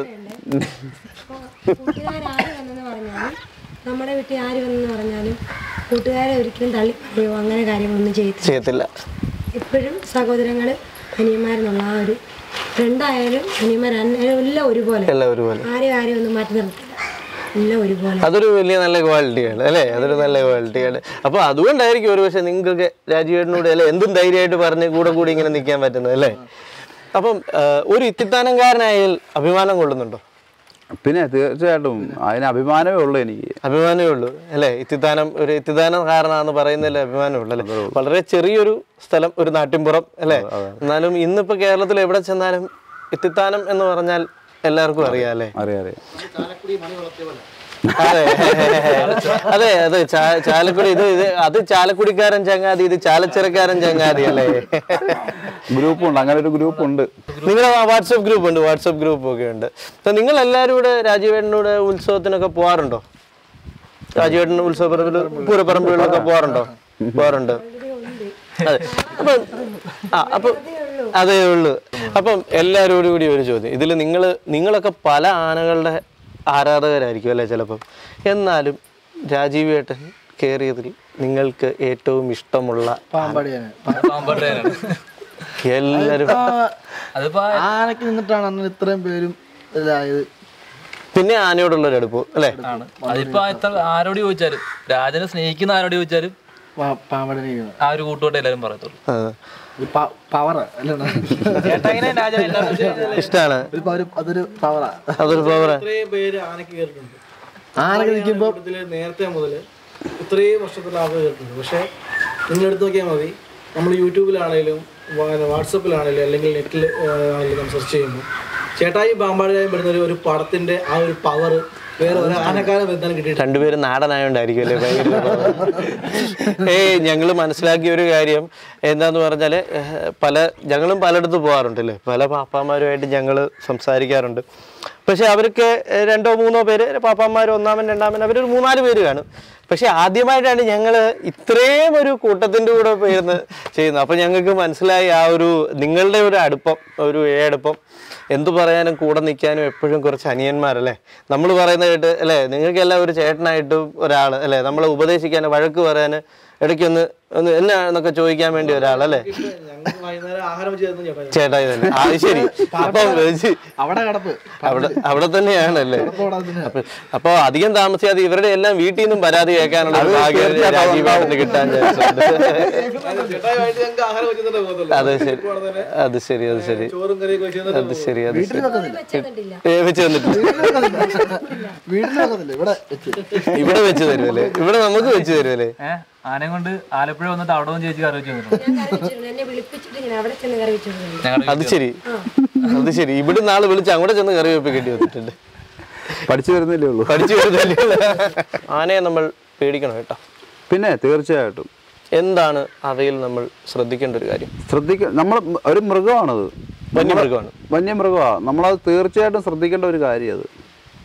[SPEAKER 5] കൂട്ടുകാരാര് വന്നെന്ന് പറഞ്ഞാലും നമ്മുടെ വീട്ടിൽ ആര് വന്നെന്ന് പറഞ്ഞാലും കൂട്ടുകാരെ ഒരിക്കലും തള്ളി പറയുമോ അങ്ങനെ കാര്യങ്ങളൊന്നും ചെയ്യത്തില്ല
[SPEAKER 2] ചെയ്യത്തില്ല
[SPEAKER 5] എപ്പോഴും സഹോദരങ്ങൾ അനിയന്മാരെന്നുള്ള ആ ഒരു ഫ്രണ്ടായാലും അനിയന്മാർ എല്ലാം ഒരുപോലെ
[SPEAKER 2] എല്ലാം ഒരുപോലെ
[SPEAKER 5] ആരെയും ആരെയും ഒന്നും മാറ്റി നിർത്തില്ല എല്ലാം ഒരുപോലെ
[SPEAKER 2] അതൊരു വലിയ നല്ല ക്വാളിറ്റിയാണ് അല്ലേ അതൊരു നല്ല ക്വാളിറ്റിയാണ് അപ്പൊ അതുകൊണ്ടായിരിക്കും ഒരു പക്ഷെ നിങ്ങൾക്കൊക്കെ രാജീവേട്ടനോട് അല്ലെ എന്തും ധൈര്യമായിട്ട് പറഞ്ഞ് കൂടെ കൂടി ഇങ്ങനെ നിൽക്കാൻ പറ്റുന്നത് അല്ലേ അപ്പം ആ, ഒരു ഇത്തിത്താനംകാരനായാൽ അഭിമാനം കൊള്ളുന്നുണ്ടോ
[SPEAKER 1] പിന്നെ തീർച്ചയായിട്ടും അതിന് അഭിമാനമേ ഉള്ളൂ എനിക്ക്
[SPEAKER 2] അഭിമാനമേ ഉള്ളൂ അല്ലേ ഇത്തിത്താനം ഒരു ഇത്തിത്താനം കാരനാന്ന് പറയുന്നതിൽ അഭിമാനമേ ഉള്ളൂ അല്ലേ വളരെ ചെറിയൊരു സ്ഥലം ഒരു നാട്ടിൻപുറം അല്ലേ എന്നാലും ഇന്നിപ്പോ കേരളത്തിൽ എവിടെ ചെന്നാലും ഇത്തിത്താനം എന്ന് പറഞ്ഞാൽ എല്ലാവർക്കും അറിയാം അല്ലേ
[SPEAKER 1] അറിയാം അറിയാം
[SPEAKER 2] അതെ അതെ അതെ ചാ- ചാലക്കുടി ഇത് ഇത് അത് ചാലക്കുടിക്കാരൻ ചങ്ങാതി ഇത് ചാലച്ചിറക്കാരൻ ചങ്ങാതി അല്ലേ
[SPEAKER 1] ഗ്രൂപ്പുണ്ട് അങ്ങനെ ഒരു ഗ്രൂപ്പുണ്ട്
[SPEAKER 2] നിങ്ങളുടെ വാട്സപ്പ് ഗ്രൂപ്പ് ഉണ്ട് വാട്സപ്പ് ഗ്രൂപ്പ് ഒക്കെ ഉണ്ട് അപ്പൊ നിങ്ങൾ എല്ലാവരും കൂടെ രാജീവേട്ടൻ്റെ കൂടെ ഉത്സവത്തിനൊക്കെ പോകാറുണ്ടോ രാജീവേട്ടൻ്റെ ഉത്സവ പറമ്പിൽ പൂരപ്പറമ്പുകളിലൊക്കെ പോകാറുണ്ടോ പോകാറുണ്ട് അതെ അപ്പം ആ അപ്പം അതേ ഉള്ളൂ അപ്പം എല്ലാവരോടും കൂടി ഒരു ചോദ്യം ഇതിൽ നിങ്ങൾ നിങ്ങളൊക്കെ പല ആനകളുടെ ആരാധകരായിരിക്കും അല്ലേ ചിലപ്പം എന്നാലും രാജീവേട്ടൻ കയറിയതിൽ നിങ്ങൾക്ക് ഏറ്റവും ഇഷ്ടമുള്ള
[SPEAKER 3] പാമ്പാടിയാണ്
[SPEAKER 4] പാമ്പാട്ടേനാണ്
[SPEAKER 2] എല്ലാവരും
[SPEAKER 4] അതിപ്പോ
[SPEAKER 3] ആനക്ക് നിന്നിട്ടാണ് അന്ന് ഇത്രയും പേരും ഇതായത്
[SPEAKER 2] പിന്നെ ആനയോടുള്ളൊരു അടുപ്പം അല്ലേ
[SPEAKER 4] ആണ് അതിപ്പോ എത്ര ആരോട് ചോദിച്ചാലും രാജനെ സ്നേഹിക്കുന്ന ആരോട് ചോദിച്ചാലും
[SPEAKER 3] പാമ്പാടി
[SPEAKER 4] ആ ഒരു കൂട്ടുകെട്ട് എല്ലാരും പറയത്തുള്ളൂ
[SPEAKER 2] ആ.
[SPEAKER 3] പവർ അല്ലേ
[SPEAKER 2] ഇഷ്ടാണ്
[SPEAKER 3] ഒരു പവർ അതൊരു പവറാ
[SPEAKER 2] അതൊരു പവർ
[SPEAKER 6] ഇത്രയും പേര് ആനയ്ക്ക് കയറിയിട്ടുണ്ട്
[SPEAKER 3] ആനക്ക് നിൽക്കുമ്പോ
[SPEAKER 6] ഇതില് നേരത്തെ മുതൽ ഇത്രയും വർഷത്തിൽ ആളുകൾ കേട്ടിട്ടുണ്ട് പക്ഷേ നിങ്ങൾ എടുത്ത് നോക്കിയാൽ മതി നമ്മൾ യൂട്യൂബിലാണെങ്കിലും വാ- വാട്സപ്പിലാണെങ്കിലും അല്ലെങ്കിൽ നെറ്റിൽ ആണെങ്കിലും നമ്മൾ സെർച്ച് ചെയ്യുമ്പോൾ ചേട്ടായി പാമ്പാടിയായി വരുന്ന ഒരു- ഒരു പടത്തിന്റെ ആ ഒരു പവർ വേറെ ഒരു ആനക്കാലം എന്തായാലും കിട്ടിയിട്ടില്ല
[SPEAKER 2] രണ്ടുപേരും നാടനായോണ്ടായിരിക്കും അല്ലേ ഭയങ്കര ഏയ് ഞങ്ങൾ മനസ്സിലാക്കിയ ഒരു കാര്യം എന്താന്ന് പറഞ്ഞാല് ഏഹ്, പല ഞങ്ങളും പലയിടത്ത് പോകാറുണ്ട് അല്ലേ പല പാപ്പാമാരുമായിട്ട് ഞങ്ങൾ സംസാരിക്കാറുണ്ട് പക്ഷെ അവർക്ക് ഏഹ്, രണ്ടോ മൂന്നോ പേര് പാപ്പാമാർ ഒന്നാമൻ രണ്ടാമൻ അവരൊരു മൂന്നാല് പേര് കാണും പക്ഷെ ആദ്യമായിട്ടാണ് ഞങ്ങൾ ഇത്രയും ഒരു കൂട്ടത്തിൻ്റെ കൂടെ പോയിരുന്ന് ചെയ്യുന്നത് അപ്പം ഞങ്ങൾക്ക് മനസ്സിലായി ആ ഒരു നിങ്ങളുടെ ഒരു അടുപ്പം ഒരു ഏടുപ്പം എന്തു പറയാനും കൂടെ നിൽക്കാനും എപ്പോഴും കുറച്ച് അനിയന്മാരല്ലേ നമ്മൾ പറയുന്നത് കേട്ട് അല്ലേ നിങ്ങൾക്കെല്ലാം ഒരു ചേട്ടനായിട്ടും ഒരാൾ അല്ലേ നമ്മളെ ഉപദേശിക്കാൻ വഴക്ക് പറയാൻ ഇടയ്ക്കൊന്ന് ഒന്ന് എന്നാന്നൊക്കെ ചോദിക്കാൻ വേണ്ടി ഒരാളല്ലേ
[SPEAKER 6] ഞങ്ങൾ വൈകുന്നേരം ആഹാരം ചെയ്തെന്ന് ചേട്ടാ
[SPEAKER 2] ചേട്ടായി തന്നെ ആ അത് ശരി അപ്പം വെച്ച്
[SPEAKER 3] അവിടെ കിടപ്പ്
[SPEAKER 2] അവിടെ അവിടെ തന്നെയാണല്ലേ അപ്പൊ അപ്പൊ അധികം താമസിയാതെ ഇവരുടെ എല്ലാം വീട്ടിൽ നിന്നും പരാതി കേൾക്കാനുള്ള ഒരു ഭാഗ്യം രാജീവേട്ടന് കിട്ടാൻ ചാൻസ് ഉണ്ട്
[SPEAKER 6] ചേട്ടായിട്ട് ഞങ്ങൾക്ക് ആഹാരം വെച്ചിട്ടേ പോകത്തുള്ളൂ
[SPEAKER 2] അത് ശരി അത് ശരി അത് ശരി
[SPEAKER 6] ചോറും കറിയൊക്കെ വെച്ചിട്ട്
[SPEAKER 2] അത് ശരി അത് ശരി
[SPEAKER 5] വെച്ച് തന്നിട്ടില്ല
[SPEAKER 2] ഏ, വെച്ച് തന്നിട്ട്
[SPEAKER 3] വീട്ടിൽ വെക്കത്തില്ല ഇവിടെ വെച്ച്
[SPEAKER 2] ഇവിടെ വെച്ച് തരുമല്ലേ ഇവിടെ നമുക്ക് വെച്ച് തരുമല്ലേ
[SPEAKER 4] ഏഹ് ആനയും കൊണ്ട് ആലപ്പുഴ വന്നിട്ട് അവിടെ വന്ന് ചേച്ചി കറി വെച്ച് തന്നിട്ടുണ്ട്
[SPEAKER 5] ഞാൻ കറി വെച്ചിരുന്നു എന്നെ വിളിപ്പിച്ചിട്ട് ഞാൻ അവിടെ ചെന്ന് കറി വെച്ചിരുന്നു
[SPEAKER 4] ഞങ്ങളുടെ
[SPEAKER 2] അത് ശരി അത് ശരി ഇവിടെ നാളെ വിളിച്ച് അങ്ങോട്ട് ചെന്ന് കറി വെപ്പിക്കേണ്ടി വന്നിട്ടുണ്ട്
[SPEAKER 1] പഠിച്ചു വരുന്നില്ലേ ഉള്ളൂ
[SPEAKER 2] പഠിച്ചു വരുന്നല്ലേ ആനയെ നമ്മൾ പേടിക്കണം കേട്ടോ
[SPEAKER 1] പിന്നെ തീർച്ചയായിട്ടും
[SPEAKER 2] എന്താണ് അവയിൽ നമ്മൾ ശ്രദ്ധിക്കേണ്ട ഒരു കാര്യം
[SPEAKER 1] ശ്രദ്ധിക്ക നമ്മൾ ഒരു മൃഗമാണത്
[SPEAKER 2] വന്യമൃഗമാണ്
[SPEAKER 1] വന്യമൃഗമാണ് നമ്മളത് തീർച്ചയായിട്ടും ശ്രദ്ധിക്കേണ്ട ഒരു കാര്യം അത്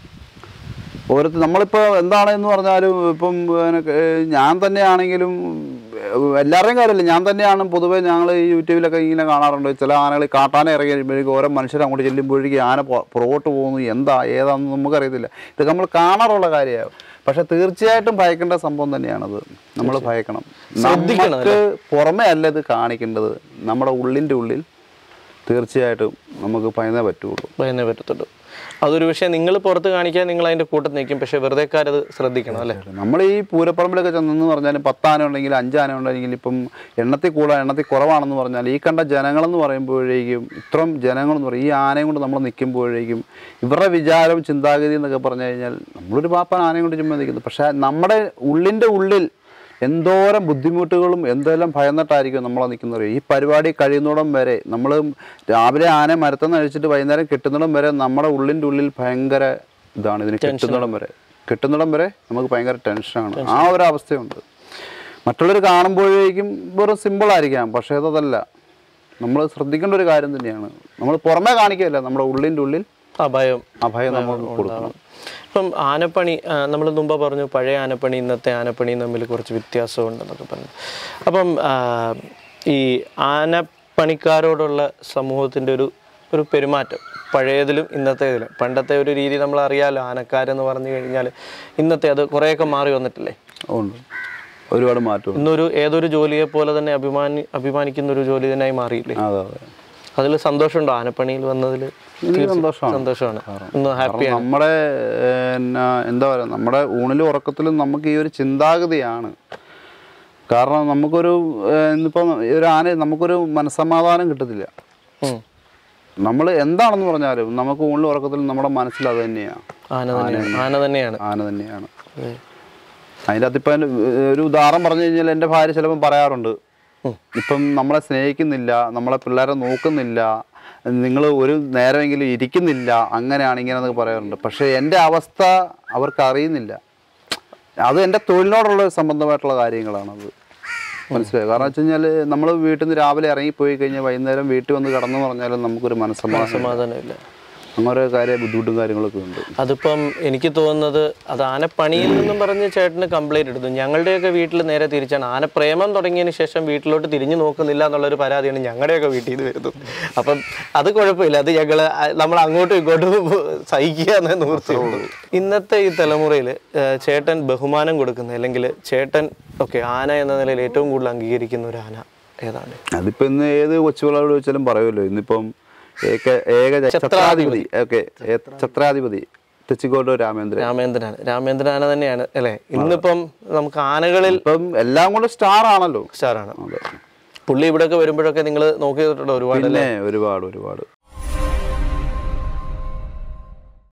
[SPEAKER 1] ഓരോരുത്തർ നമ്മളിപ്പോൾ എന്താണെന്ന് പറഞ്ഞാലും ഇപ്പം പിന്നെ, ഏഹ്, ഞാൻ തന്നെയാണെങ്കിലും ഏഹ്, എല്ലാവരുടെയും കാര്യമല്ല ഞാൻ തന്നെയാണ് പൊതുവേ ഞങ്ങൾ ഈ യൂട്യൂബിലൊക്കെ ഇങ്ങനെ കാണാറുണ്ട് ചില ആനകൾ കാട്ടാന ഇറങ്ങി കഴിയുമ്പോഴേക്കും ഓരോ മനുഷ്യർ അങ്ങോട്ട് ചെല്ലുമ്പോഴേക്കും ആന പൊ- പുറകോട്ട് പോകുന്നു എന്താ ഏതാണെന്ന് നമുക്കറിയത്തില്ല ഇതൊക്കെ നമ്മൾ കാണാറുള്ള കാര്യമാണ് പക്ഷെ തീർച്ചയായിട്ടും ഭയക്കേണ്ട സംഭവം തന്നെയാണത് നമ്മൾ ഭയക്കണം
[SPEAKER 2] ശ്രദ്ധിക്കണം
[SPEAKER 1] നമുക്ക് പുറമേ അല്ല ഇത് കാണിക്കേണ്ടത് നമ്മുടെ ഉള്ളിൻ്റെ ഉള്ളിൽ തീർച്ചയായിട്ടും നമുക്ക് ഭയന്നേ പറ്റുള്ളൂ
[SPEAKER 2] ഭയന്നേ പറ്റത്തുള്ളൂ അതൊരു പക്ഷേ നിങ്ങൾ പുറത്ത് കാണിക്കാൻ നിങ്ങൾ അതിന്റെ കൂട്ടത്തിൽ നിൽക്കും പക്ഷെ വെറുതെക്കാരത് ശ്രദ്ധിക്കണം അല്ലേ
[SPEAKER 1] നമ്മൾ ഈ പൂരപ്പറമ്പിലൊക്കെ ചെന്നെന്ന് പറഞ്ഞാലും പത്താന ഉണ്ടെങ്കിൽ അഞ്ചാന ഉണ്ടെങ്കിൽ ഇപ്പം എണ്ണത്തിൽ കൂടാൻ എണ്ണത്തിൽ കുറവാണെന്ന് പറഞ്ഞാൽ ഈ കണ്ട ജനങ്ങളെന്ന് പറയുമ്പോഴേക്കും ഇത്രയും ജനങ്ങളെന്ന് പറയും ഈ ആനയും കൊണ്ട് നമ്മൾ നിൽക്കുമ്പോഴേക്കും ഇവരുടെ വിചാരം ചിന്താഗതി എന്നൊക്കെ പറഞ്ഞു കഴിഞ്ഞാൽ നമ്മളൊരു പാപ്പൻ ആനയും കൊണ്ട് ചുമ്മാ നിൽക്കുന്നത് പക്ഷേ നമ്മുടെ ഉള്ളിൻ്റെ ഉള്ളിൽ എന്തോരം ബുദ്ധിമുട്ടുകളും എന്തെല്ലാം ഭയന്നിട്ടായിരിക്കും നമ്മളെ നിൽക്കുന്നത് ഈ പരിപാടി കഴിയുന്നിടം വരെ നമ്മൾ രാവിലെ ആന മരത്തുനിന്ന് അഴിച്ചിട്ട് വൈകുന്നേരം കിട്ടുന്നിടം വരെ നമ്മുടെ ഉള്ളിൻ്റെ ഉള്ളിൽ ഭയങ്കര ഇതാണ് ഇതിന് കിട്ടുന്നിടം വരെ കിട്ടുന്നിടം വരെ നമുക്ക് ഭയങ്കര ടെൻഷനാണ് ആ ഒരു അവസ്ഥയുണ്ട് മറ്റുള്ളവർ കാണുമ്പോഴേക്കും വെറും സിമ്പിളായിരിക്കാം പക്ഷേ അതല്ല നമ്മൾ ശ്രദ്ധിക്കേണ്ട ഒരു കാര്യം തന്നെയാണ് നമ്മൾ പുറമേ കാണിക്കുകയല്ല നമ്മുടെ ഉള്ളിൻ്റെ ഉള്ളിൽ
[SPEAKER 2] ആ ഭയം
[SPEAKER 1] ആ ഭയം നമ്മൾ കൊടുക്കണം
[SPEAKER 2] ഇപ്പം ആനപ്പണി നമ്മൾ മുമ്പ് പറഞ്ഞു പഴയ ആനപ്പണി ഇന്നത്തെ ആനപ്പണിയും തമ്മിൽ കുറച്ച് വ്യത്യാസമുണ്ടെന്നൊക്കെ പറഞ്ഞു അപ്പം ആ, ഈ ആനപ്പണിക്കാരോടുള്ള സമൂഹത്തിൻ്റെ ഒരു ഒരു പെരുമാറ്റം പഴയതിലും ഇന്നത്തേതിലും പണ്ടത്തെ ഒരു രീതി നമ്മൾ അറിയാമല്ലോ ആനക്കാരെന്ന് പറഞ്ഞു കഴിഞ്ഞാൽ ഇന്നത്തെ അത് കുറേയൊക്കെ മാറി വന്നിട്ടില്ലേ
[SPEAKER 1] ഉണ്ട് ഒരുപാട് മാറ്റമുണ്ട്
[SPEAKER 2] ഇന്നൊരു ഏതൊരു ജോലിയെ പോലെ തന്നെ അഭിമാനി അഭിമാനിക്കുന്ന ഒരു ജോലി തന്നെയായി മാറിയില്ലേ
[SPEAKER 1] അതെ അതെ
[SPEAKER 2] അതിൽ സന്തോഷമുണ്ടോ ആനപ്പണിയിൽ വന്നതിൽ
[SPEAKER 1] എനിക്ക് സന്തോഷമാണ്
[SPEAKER 2] സന്തോഷമാണ് ഇന്ന് ഹാപ്പി
[SPEAKER 1] കാരണം നമ്മുടെ എന്നാ എന്താ പറയുക നമ്മുടെ ഊണിലും ഉറക്കത്തിലും നമുക്ക് ഈ ഒരു ചിന്താഗതിയാണ് കാരണം നമുക്കൊരു ഏഹ്, ഇന്നിപ്പം ഒരു ആന നമുക്കൊരു മനസ്സമാധാനം കിട്ടത്തില്ല നമ്മൾ എന്താണെന്ന് പറഞ്ഞാലും നമുക്ക് ഊണിൽ ഉറക്കത്തിൽ നമ്മുടെ മനസ്സിൽ അത് തന്നെയാണ്
[SPEAKER 2] ആന തന്നെയാണ് ആന തന്നെയാണ്
[SPEAKER 1] ആന തന്നെയാണ്
[SPEAKER 2] അതെ.
[SPEAKER 1] അതിൻ്റെ അകത്ത് ഇപ്പം ഒരു ഉദാഹരണം പറഞ്ഞു കഴിഞ്ഞാൽ എൻ്റെ ഭാര്യ ചിലപ്പം പറയാറുണ്ട് ഇപ്പം നമ്മളെ സ്നേഹിക്കുന്നില്ല നമ്മളെ പിള്ളേരെ നോക്കുന്നില്ല നിങ്ങൾ ഒരു നേരമെങ്കിലും ഇരിക്കുന്നില്ല അങ്ങനെയാണ് ഇങ്ങനെ എന്നൊക്കെ പറയാറുണ്ട് പക്ഷേ എൻ്റെ അവസ്ഥ അവർക്ക് അറിയുന്നില്ല അത് എൻ്റെ തൊഴിലിനോടുള്ള സംബന്ധമായിട്ടുള്ള കാര്യങ്ങളാണത് മനസ്സിലായി കാരണം വെച്ച് കഴിഞ്ഞാൽ നമ്മൾ വീട്ടിൽ നിന്ന് രാവിലെ ഇറങ്ങിപ്പോയി കഴിഞ്ഞാൽ വൈകുന്നേരം വീട്ടിൽ വന്ന് കിടന്നു പറഞ്ഞാലും നമുക്കൊരു മനസ്സമാധാനം
[SPEAKER 2] സമാധാനമില്ല
[SPEAKER 1] അങ്ങനെ ഓരോ കാര്യം ബുദ്ധിമുട്ടും കാര്യങ്ങളൊക്കെ ഉണ്ട്
[SPEAKER 2] അതിപ്പം എനിക്ക് തോന്നുന്നത് അത് ആനപ്പണിയിൽ നിന്നും പറഞ്ഞ് ചേട്ടന് കംപ്ലൈൻറ്റ് എടുത്തു ഞങ്ങളുടെയൊക്കെ വീട്ടിൽ നേരെ തിരിച്ചാണ് ആനപ്രേമം തുടങ്ങിയതിന് ശേഷം വീട്ടിലോട്ട് തിരിഞ്ഞു നോക്കുന്നില്ല എന്നുള്ളൊരു പരാതിയാണ് ഞങ്ങളുടെയൊക്കെ വീട്ടിൽ നിന്ന് വരുന്നത് അപ്പം അത് കുഴപ്പമില്ല അത് ഞങ്ങൾ നമ്മൾ അങ്ങോട്ടും ഇങ്ങോട്ടും സഹിക്കുക എന്നേ നിവൃത്തിയുള്ളൂ ഇന്നത്തെ ഈ തലമുറയിൽ ചേട്ടൻ ബഹുമാനം കൊടുക്കുന്ന അല്ലെങ്കിൽ ചേട്ടൻ ഓക്കെ ആന എന്ന നിലയിൽ ഏറ്റവും കൂടുതൽ അംഗീകരിക്കുന്ന ഒരു ആന ഏതാണ്
[SPEAKER 1] അതിപ്പോ ഇന്ന് ഏത് കൊച്ചുപിള്ളേരോട് ചോദിച്ചാലും പറയുമല്ലോ ഇന്നിപ്പം ഏക ഏക ഛത്രാധിപതി ഓക്കെ ഛത്രാധിപതി തെച്ചിക്കോട്ട് രാമേന്ദ്രൻ
[SPEAKER 2] രാമേന്ദ്രനാണ് രാമേന്ദ്രൻ ആന തന്നെയാണ് അല്ലേ ഇന്നിപ്പം നമുക്ക് ആനകളിൽ
[SPEAKER 1] ഇപ്പം എല്ലാം കൊണ്ട് സ്റ്റാർ ആണല്ലോ
[SPEAKER 2] സ്റ്റാറാണ്
[SPEAKER 1] അതെ
[SPEAKER 2] പുള്ളി ഇവിടെയൊക്കെ വരുമ്പോഴൊക്കെ നിങ്ങൾ നോക്കിയിട്ടുണ്ടോ ഒരുപാട്
[SPEAKER 1] പിന്നെ ഒരുപാട് ഒരുപാട്